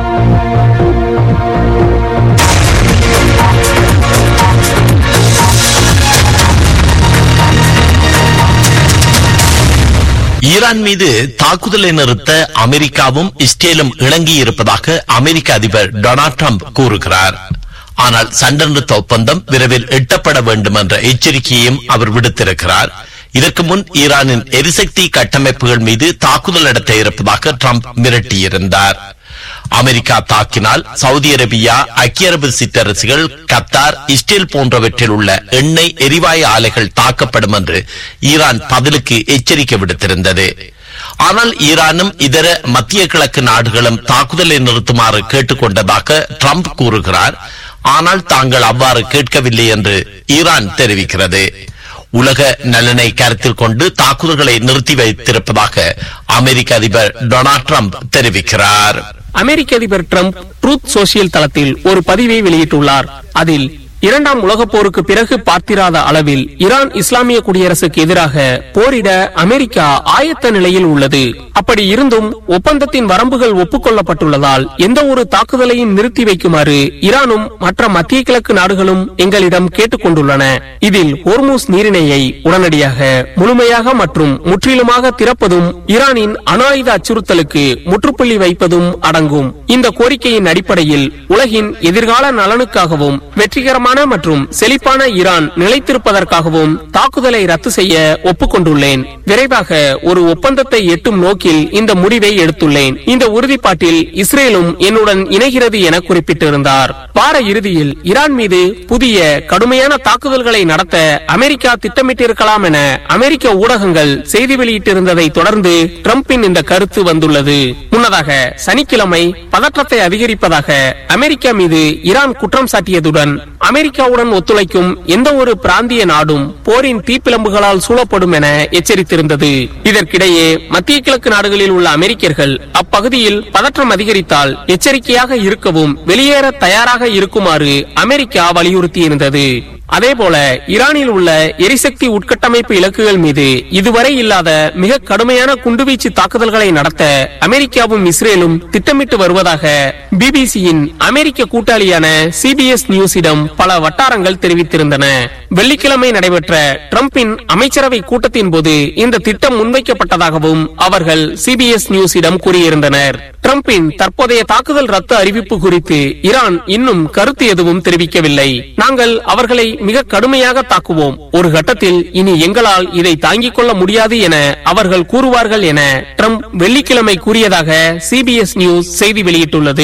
ஈரான் மீது தாக்குதலை நிறுத்த அமெரிக்காவும் இஸ்ரேலும் இணங்கியிருப்பதாக அமெரிக்க அதிபர் டொனால்ட் ட்ரம்ப் கூறுகிறார் ஆனால் சண்டை நிறுத்த ஒப்பந்தம் விரைவில் எட்டப்பட வேண்டும் என்ற எச்சரிக்கையையும் அவர் விடுத்திருக்கிறார் இதற்கு முன் ஈரானின் எரிசக்தி கட்டமைப்புகள் மீது தாக்குதல் நடத்த இருப்பதாக ட்ரம்ப் மிரட்டியிருந்தார் அமெரிக்கா தாக்கினால் சவுதி அரேபியா ஐக்கிய அரபு சிற்றரசுகள் கத்தார் இஸ்ரேல் போன்றவற்றில் உள்ள எண்ணெய் எரிவாயு ஆலைகள் தாக்கப்படும் என்று ஈரான் பதிலுக்கு எச்சரிக்கை விடுத்திருந்தது ஆனால் ஈரானும் இதர மத்திய கிழக்கு நாடுகளும் தாக்குதலை நிறுத்துமாறு கேட்டுக்கொண்டதாக ட்ரம்ப் கூறுகிறார் ஆனால் தாங்கள் அவ்வாறு கேட்கவில்லை என்று ஈரான் தெரிவிக்கிறது உலக நலனை கருத்தில் கொண்டு தாக்குதல்களை நிறுத்தி வைத்திருப்பதாக அமெரிக்க அதிபர் டொனால்ட் ட்ரம்ப் தெரிவிக்கிறார் அமெரிக்க அதிபர் ட்ரம்ப் ட்ரூத் சோசியல் தளத்தில் ஒரு பதிவை வெளியிட்டுள்ளார் அதில் இரண்டாம் உலகப் போருக்கு பிறகு பார்த்திராத அளவில் ஈரான் இஸ்லாமிய குடியரசுக்கு எதிராக போரிட அமெரிக்கா ஆயத்த நிலையில் உள்ளது அப்படி இருந்தும் ஒப்பந்தத்தின் வரம்புகள் ஒப்புக்கொள்ளப்பட்டுள்ளதால் எந்த ஒரு தாக்குதலையும் நிறுத்தி வைக்குமாறு ஈரானும் மற்ற மத்திய கிழக்கு நாடுகளும் எங்களிடம் கேட்டுக் கொண்டுள்ளன இதில் ஹோர்மூஸ் நீரிணையை உடனடியாக முழுமையாக மற்றும் முற்றிலுமாக திறப்பதும் ஈரானின் அணு ஆயுத அச்சுறுத்தலுக்கு முற்றுப்புள்ளி வைப்பதும் அடங்கும் இந்த கோரிக்கையின் அடிப்படையில் உலகின் எதிர்கால நலனுக்காகவும் வெற்றிகரமான மற்றும் செழிப்பான ஈரான் நிலைத்திருப்பதற்காகவும் தாக்குதலை ரத்து செய்ய ஒப்புக்கொண்டுள்ளேன் விரைவாக ஒரு ஒப்பந்தத்தை எட்டும் நோக்கில் இந்த முடிவை எடுத்துள்ளேன் இந்த உறுதிப்பாட்டில் இஸ்ரேலும் என்னுடன் இணைகிறது என குறிப்பிட்டிருந்தார் வார இறுதியில் ஈரான் மீது புதிய கடுமையான தாக்குதல்களை நடத்த அமெரிக்கா திட்டமிட்டிருக்கலாம் என அமெரிக்க ஊடகங்கள் செய்தி வெளியிட்டிருந்ததை தொடர்ந்து டிரம்பின் இந்த கருத்து வந்துள்ளது முன்னதாக சனிக்கிழமை பதற்றத்தை அதிகரிப்பதாக அமெரிக்கா மீது ஈரான் குற்றம் சாட்டியதுடன் அமெரிக்காவுடன் ஒத்துழைக்கும் எந்த ஒரு பிராந்திய நாடும் போரின் தீப்பிழம்புகளால் சூழப்படும் என எச்சரித்திருந்தது இதற்கிடையே மத்திய கிழக்கு நாடுகளில் உள்ள அமெரிக்கர்கள் அப்பகுதியில் பதற்றம் அதிகரித்தால் எச்சரிக்கையாக இருக்கவும் வெளியேற தயாராக இருக்குமாறு அமெரிக்கா வலியுறுத்தியிருந்தது அதேபோல ஈரானில் உள்ள எரிசக்தி உட்கட்டமைப்பு இலக்குகள் மீது இதுவரை இல்லாத மிக கடுமையான குண்டுவீச்சு தாக்குதல்களை நடத்த அமெரிக்காவும் இஸ்ரேலும் திட்டமிட்டு வருவதாக பிபிசியின் அமெரிக்க கூட்டாளியான சிபிஎஸ் நியூஸிடம் பல வட்டாரங்கள் தெரிவித்திருந்தன வெள்ளிக்கிழமை நடைபெற்ற டிரம்பின் அமைச்சரவை கூட்டத்தின் போது இந்த திட்டம் முன்வைக்கப்பட்டதாகவும் அவர்கள் சிபிஎஸ் நியூஸிடம் கூறியிருந்தனர் டிரம்பின் தற்போதைய தாக்குதல் ரத்து அறிவிப்பு குறித்து ஈரான் இன்னும் கருத்து எதுவும் தெரிவிக்கவில்லை நாங்கள் அவர்களை மிக கடுமையாக தாக்குவோம் ஒரு கட்டத்தில் இனி எங்களால் இதை தாங்கிக் கொள்ள முடியாது என அவர்கள் கூறுவார்கள் என ட்ரம்ப் வெள்ளிக்கிழமை கூறியதாக சிபிஎஸ் நியூஸ் செய்தி வெளியிட்டுள்ளது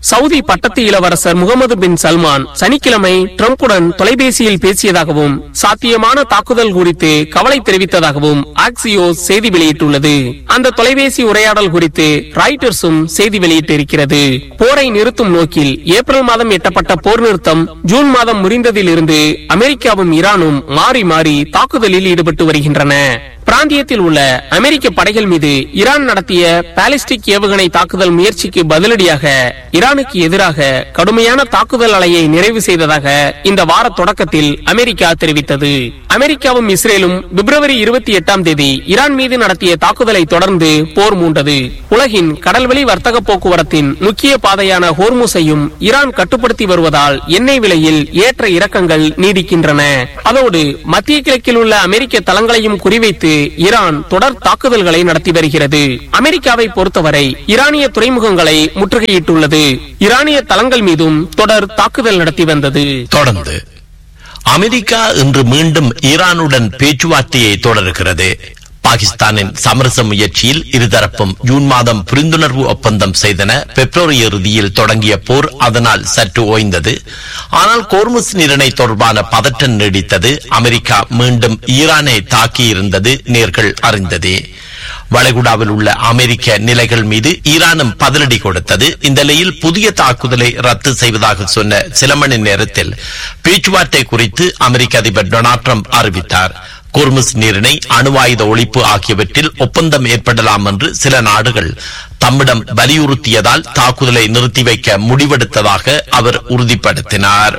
சவுதி பட்டத்து இளவரசர் முகமது பின் சல்மான் சனிக்கிழமை ட்ரம்புடன் தொலைபேசியில் பேசியதாகவும் சாத்தியமான தாக்குதல் குறித்து கவலை தெரிவித்ததாகவும் ஆக்சியோஸ் செய்தி வெளியிட்டுள்ளது அந்த தொலைபேசி உரையாடல் குறித்து ராய்டர்ஸும் செய்தி வெளியிட்டிருக்கிறது போரை நிறுத்தும் நோக்கில் ஏப்ரல் மாதம் எட்டப்பட்ட போர் நிறுத்தம் ஜூன் மாதம் முறிந்ததிலிருந்து அமெரிக்காவும் ஈரானும் மாறி மாறி தாக்குதலில் ஈடுபட்டு வருகின்றன பிராந்தியத்தில் உள்ள அமெரிக்க படைகள் மீது ஈரான் நடத்திய பாலிஸ்டிக் ஏவுகணை தாக்குதல் முயற்சிக்கு பதிலடியாக ஈரானுக்கு எதிராக கடுமையான தாக்குதல் அலையை நிறைவு செய்ததாக இந்த வார தொடக்கத்தில் அமெரிக்கா தெரிவித்தது அமெரிக்காவும் இஸ்ரேலும் பிப்ரவரி இருபத்தி எட்டாம் தேதி ஈரான் மீது நடத்திய தாக்குதலை தொடர்ந்து போர் மூண்டது உலகின் கடல்வழி வர்த்தக போக்குவரத்தின் முக்கிய பாதையான ஹோர்முஸையும் ஈரான் கட்டுப்படுத்தி வருவதால் எண்ணெய் விலையில் ஏற்ற இறக்கங்கள் நீடிக்கின்றன அதோடு மத்திய கிழக்கில் உள்ள அமெரிக்க தளங்களையும் குறிவைத்து ஈரான் தொடர் தாக்குதல்களை நடத்தி வருகிறது அமெரிக்காவை பொறுத்தவரை ஈரானிய துறைமுகங்களை முற்றுகையிட்டுள்ளது ஈரானிய தளங்கள் மீதும் தொடர் தாக்குதல் நடத்தி வந்தது தொடர்ந்து அமெரிக்கா இன்று மீண்டும் ஈரானுடன் பேச்சுவார்த்தையை தொடர்கிறது பாகிஸ்தானின் சமரச முயற்சியில் இருதரப்பும் ஜூன் மாதம் புரிந்துணர்வு ஒப்பந்தம் செய்தன பிப்ரவரி இறுதியில் தொடங்கிய போர் அதனால் சற்று ஓய்ந்தது ஆனால் கோர்முஸ் நீரிணை தொடர்பான பதற்றம் நீடித்தது அமெரிக்கா மீண்டும் ஈரானை தாக்கியிருந்தது நேர்கள் அறிந்ததே வளைகுடாவில் உள்ள அமெரிக்க நிலைகள் மீது ஈரானும் பதிலடி கொடுத்தது இந்த நிலையில் புதிய தாக்குதலை ரத்து செய்வதாக சொன்ன சில மணி நேரத்தில் பேச்சுவார்த்தை குறித்து அமெரிக்க அதிபர் டொனால்ட் ட்ரம்ப் அறிவித்தார் கோர்முஸ் நீரிணை அணுவாயுத ஒழிப்பு ஆகியவற்றில் ஒப்பந்தம் ஏற்படலாம் என்று சில நாடுகள் தம்மிடம் வலியுறுத்தியதால் தாக்குதலை நிறுத்தி வைக்க முடிவெடுத்ததாக அவர் உறுதிப்படுத்தினார்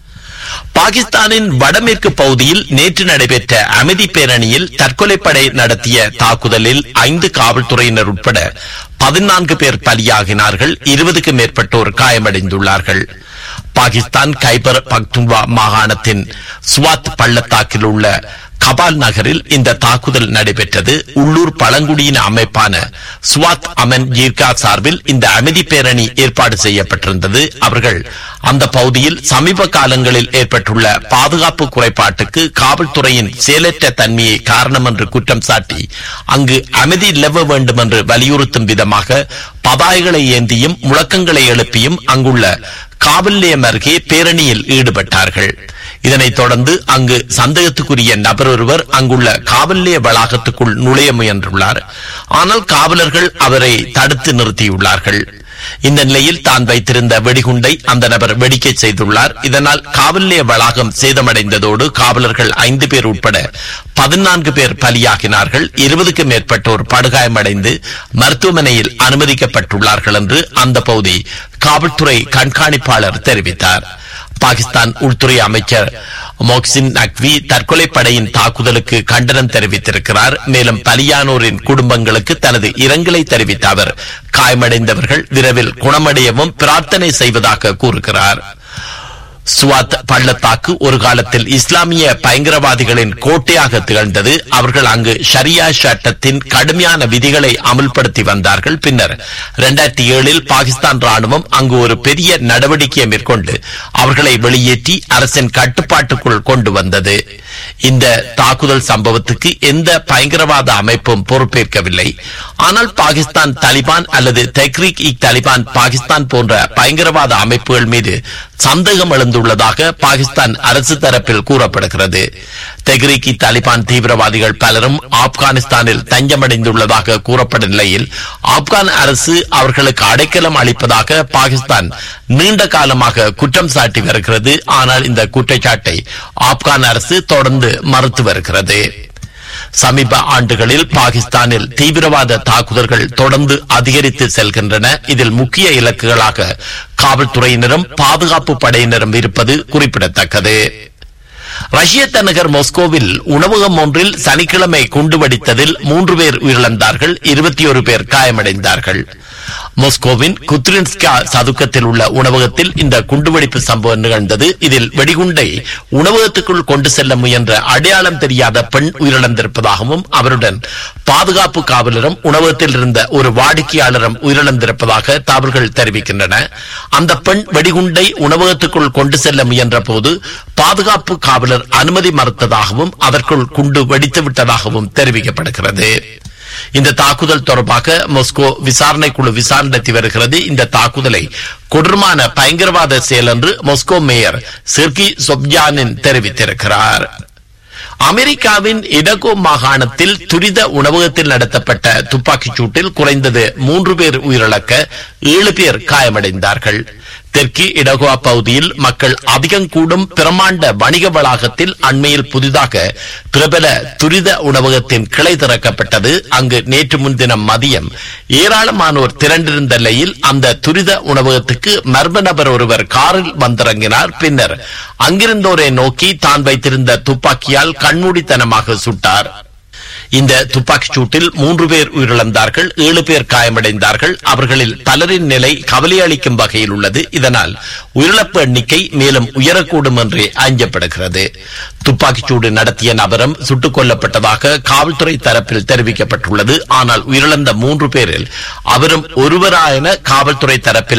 பாகிஸ்தானின் வடமேற்கு பகுதியில் நேற்று நடைபெற்ற அமைதி பேரணியில் தற்கொலைப்படை நடத்திய தாக்குதலில் ஐந்து காவல்துறையினர் உட்பட பதினான்கு பேர் பலியாகினார்கள் இருபதுக்கும் மேற்பட்டோர் காயமடைந்துள்ளார்கள் பாகிஸ்தான் கைபர் பக்துவா மாகாணத்தின் சுவாத் பள்ளத்தாக்கில் உள்ள கபால் நகரில் இந்த தாக்குதல் நடைபெற்றது உள்ளூர் பழங்குடியின அமைப்பான சுவாத் அமன் ஜீர்கா சார்பில் இந்த அமைதி பேரணி ஏற்பாடு செய்யப்பட்டிருந்தது அவர்கள் அந்த பகுதியில் சமீப காலங்களில் ஏற்பட்டுள்ள பாதுகாப்பு குறைபாட்டுக்கு காவல்துறையின் செயலற்ற தன்மையை காரணம் என்று குற்றம் சாட்டி அங்கு அமைதி நிலவ வேண்டும் என்று வலியுறுத்தும் விதமாக பதாய்களை ஏந்தியும் முழக்கங்களை எழுப்பியும் அங்குள்ள காவல் நிலையம் அருகே பேரணியில் ஈடுபட்டார்கள் இதனைத் தொடர்ந்து அங்கு சந்தேகத்துக்குரிய நபர் ஒருவர் அங்குள்ள காவல் நிலைய வளாகத்துக்குள் நுழைய முயன்றுள்ளார் ஆனால் காவலர்கள் அவரை தடுத்து நிறுத்தியுள்ளார்கள் இந்த நிலையில் தான் வைத்திருந்த வெடிகுண்டை அந்த நபர் வெடிக்க செய்துள்ளார் இதனால் காவல் நிலைய வளாகம் சேதமடைந்ததோடு காவலர்கள் ஐந்து பேர் உட்பட பதினான்கு பேர் பலியாகினார்கள் இருபதுக்கும் மேற்பட்டோர் படுகாயமடைந்து மருத்துவமனையில் அனுமதிக்கப்பட்டுள்ளார்கள் என்று அந்த பகுதி காவல்துறை கண்காணிப்பாளர் தெரிவித்தார் பாகிஸ்தான் உள்துறை அமைச்சர் மொக்சின் நக்வி தற்கொலை படையின் தாக்குதலுக்கு கண்டனம் தெரிவித்திருக்கிறார் மேலும் பலியானோரின் குடும்பங்களுக்கு தனது இரங்கலை தெரிவித்த அவர் காயமடைந்தவர்கள் விரைவில் குணமடையவும் பிரார்த்தனை செய்வதாக கூறுகிறார் சுவாத் பள்ளத்தாக்கு ஒரு காலத்தில் இஸ்லாமிய பயங்கரவாதிகளின் கோட்டையாக திகழ்ந்தது அவர்கள் அங்கு ஷரியா சட்டத்தின் கடுமையான விதிகளை அமுல்படுத்தி வந்தார்கள் பின்னர் இரண்டாயிரத்தி ஏழில் பாகிஸ்தான் ராணுவம் அங்கு ஒரு பெரிய நடவடிக்கையை மேற்கொண்டு அவர்களை வெளியேற்றி அரசின் கட்டுப்பாட்டுக்குள் கொண்டு வந்தது இந்த தாக்குதல் சம்பவத்துக்கு எந்த பயங்கரவாத அமைப்பும் பொறுப்பேற்கவில்லை ஆனால் பாகிஸ்தான் தாலிபான் அல்லது தெக்ரிக் இ தாலிபான் பாகிஸ்தான் போன்ற பயங்கரவாத அமைப்புகள் மீது சந்தேகம் எழுந்துள்ளதாக பாகிஸ்தான் அரசு தரப்பில் கூறப்படுகிறது தெஹ்ரிக் இ தாலிபான் தீவிரவாதிகள் பலரும் ஆப்கானிஸ்தானில் தஞ்சமடைந்துள்ளதாக கூறப்படும் நிலையில் ஆப்கான் அரசு அவர்களுக்கு அடைக்கலம் அளிப்பதாக பாகிஸ்தான் நீண்ட காலமாக குற்றம் சாட்டி வருகிறது ஆனால் இந்த குற்றச்சாட்டை ஆப்கான் அரசு தொடர்ந்து மறுத்து வருகிறது சமீப ஆண்டுகளில் பாகிஸ்தானில் தீவிரவாத தாக்குதல்கள் தொடர்ந்து அதிகரித்து செல்கின்றன இதில் முக்கிய இலக்குகளாக காவல்துறையினரும் பாதுகாப்பு படையினரும் இருப்பது குறிப்பிடத்தக்கது ரஷ்ய தலைநகர் மாஸ்கோவில் உணவகம் ஒன்றில் சனிக்கிழமை குண்டு வெடித்ததில் மூன்று பேர் உயிரிழந்தார்கள் இருபத்தி ஒரு பேர் காயமடைந்தார்கள் மாஸ்கோவின் குத்ரின்ஸ்கா சதுக்கத்தில் உள்ள உணவகத்தில் இந்த குண்டுவெடிப்பு சம்பவம் நிகழ்ந்தது இதில் வெடிகுண்டை உணவகத்துக்குள் கொண்டு செல்ல முயன்ற அடையாளம் தெரியாத பெண் உயிரிழந்திருப்பதாகவும் அவருடன் பாதுகாப்பு காவலரும் உணவகத்தில் இருந்த ஒரு வாடிக்கையாளரும் உயிரிழந்திருப்பதாக தகவல்கள் தெரிவிக்கின்றன அந்த பெண் வெடிகுண்டை உணவகத்துக்குள் கொண்டு செல்ல முயன்ற போது பாதுகாப்பு காவலர் அனுமதி மறுத்ததாகவும் அதற்குள் குண்டு வெடித்து விட்டதாகவும் தெரிவிக்கப்படுகிறது இந்த தாக்குதல் தொடர்பாக மாஸ்கோ விசாரணை குழு விசாரணை நடத்தி வருகிறது இந்த தாக்குதலை கொடூரமான பயங்கரவாத செயல் என்று மாஸ்கோ மேயர் செர்கி சொப்ஜானின் தெரிவித்திருக்கிறார் அமெரிக்காவின் இடகோ மாகாணத்தில் துரித உணவகத்தில் நடத்தப்பட்ட துப்பாக்கிச் சூட்டில் குறைந்தது மூன்று பேர் உயிரிழக்க ஏழு பேர் காயமடைந்தார்கள் தெற்கு இடகோவா பகுதியில் மக்கள் அதிகம் கூடும் பிரமாண்ட வணிக வளாகத்தில் அண்மையில் புதிதாக பிரபல துரித உணவகத்தின் கிளை திறக்கப்பட்டது அங்கு நேற்று முன்தினம் மதியம் ஏராளமானோர் திரண்டிருந்த நிலையில் அந்த துரித உணவகத்துக்கு மர்ம நபர் ஒருவர் காரில் வந்திறங்கினார் பின்னர் அங்கிருந்தோரை நோக்கி தான் வைத்திருந்த துப்பாக்கியால் கண்மூடித்தனமாக சுட்டார் இந்த துப்பாக்கிச் சூட்டில் மூன்று பேர் உயிரிழந்தார்கள் ஏழு பேர் காயமடைந்தார்கள் அவர்களில் பலரின் நிலை கவலை அளிக்கும் வகையில் உள்ளது இதனால் உயிரிழப்பு எண்ணிக்கை மேலும் உயரக்கூடும் என்றே அஞ்சப்படுகிறது துப்பாக்கிச் சூடு நடத்திய நபரும் சுட்டுக் கொல்லப்பட்டதாக காவல்துறை தரப்பில் தெரிவிக்கப்பட்டுள்ளது ஆனால் உயிரிழந்த மூன்று பேரில் அவரும் ஒருவரா என காவல்துறை தரப்பில்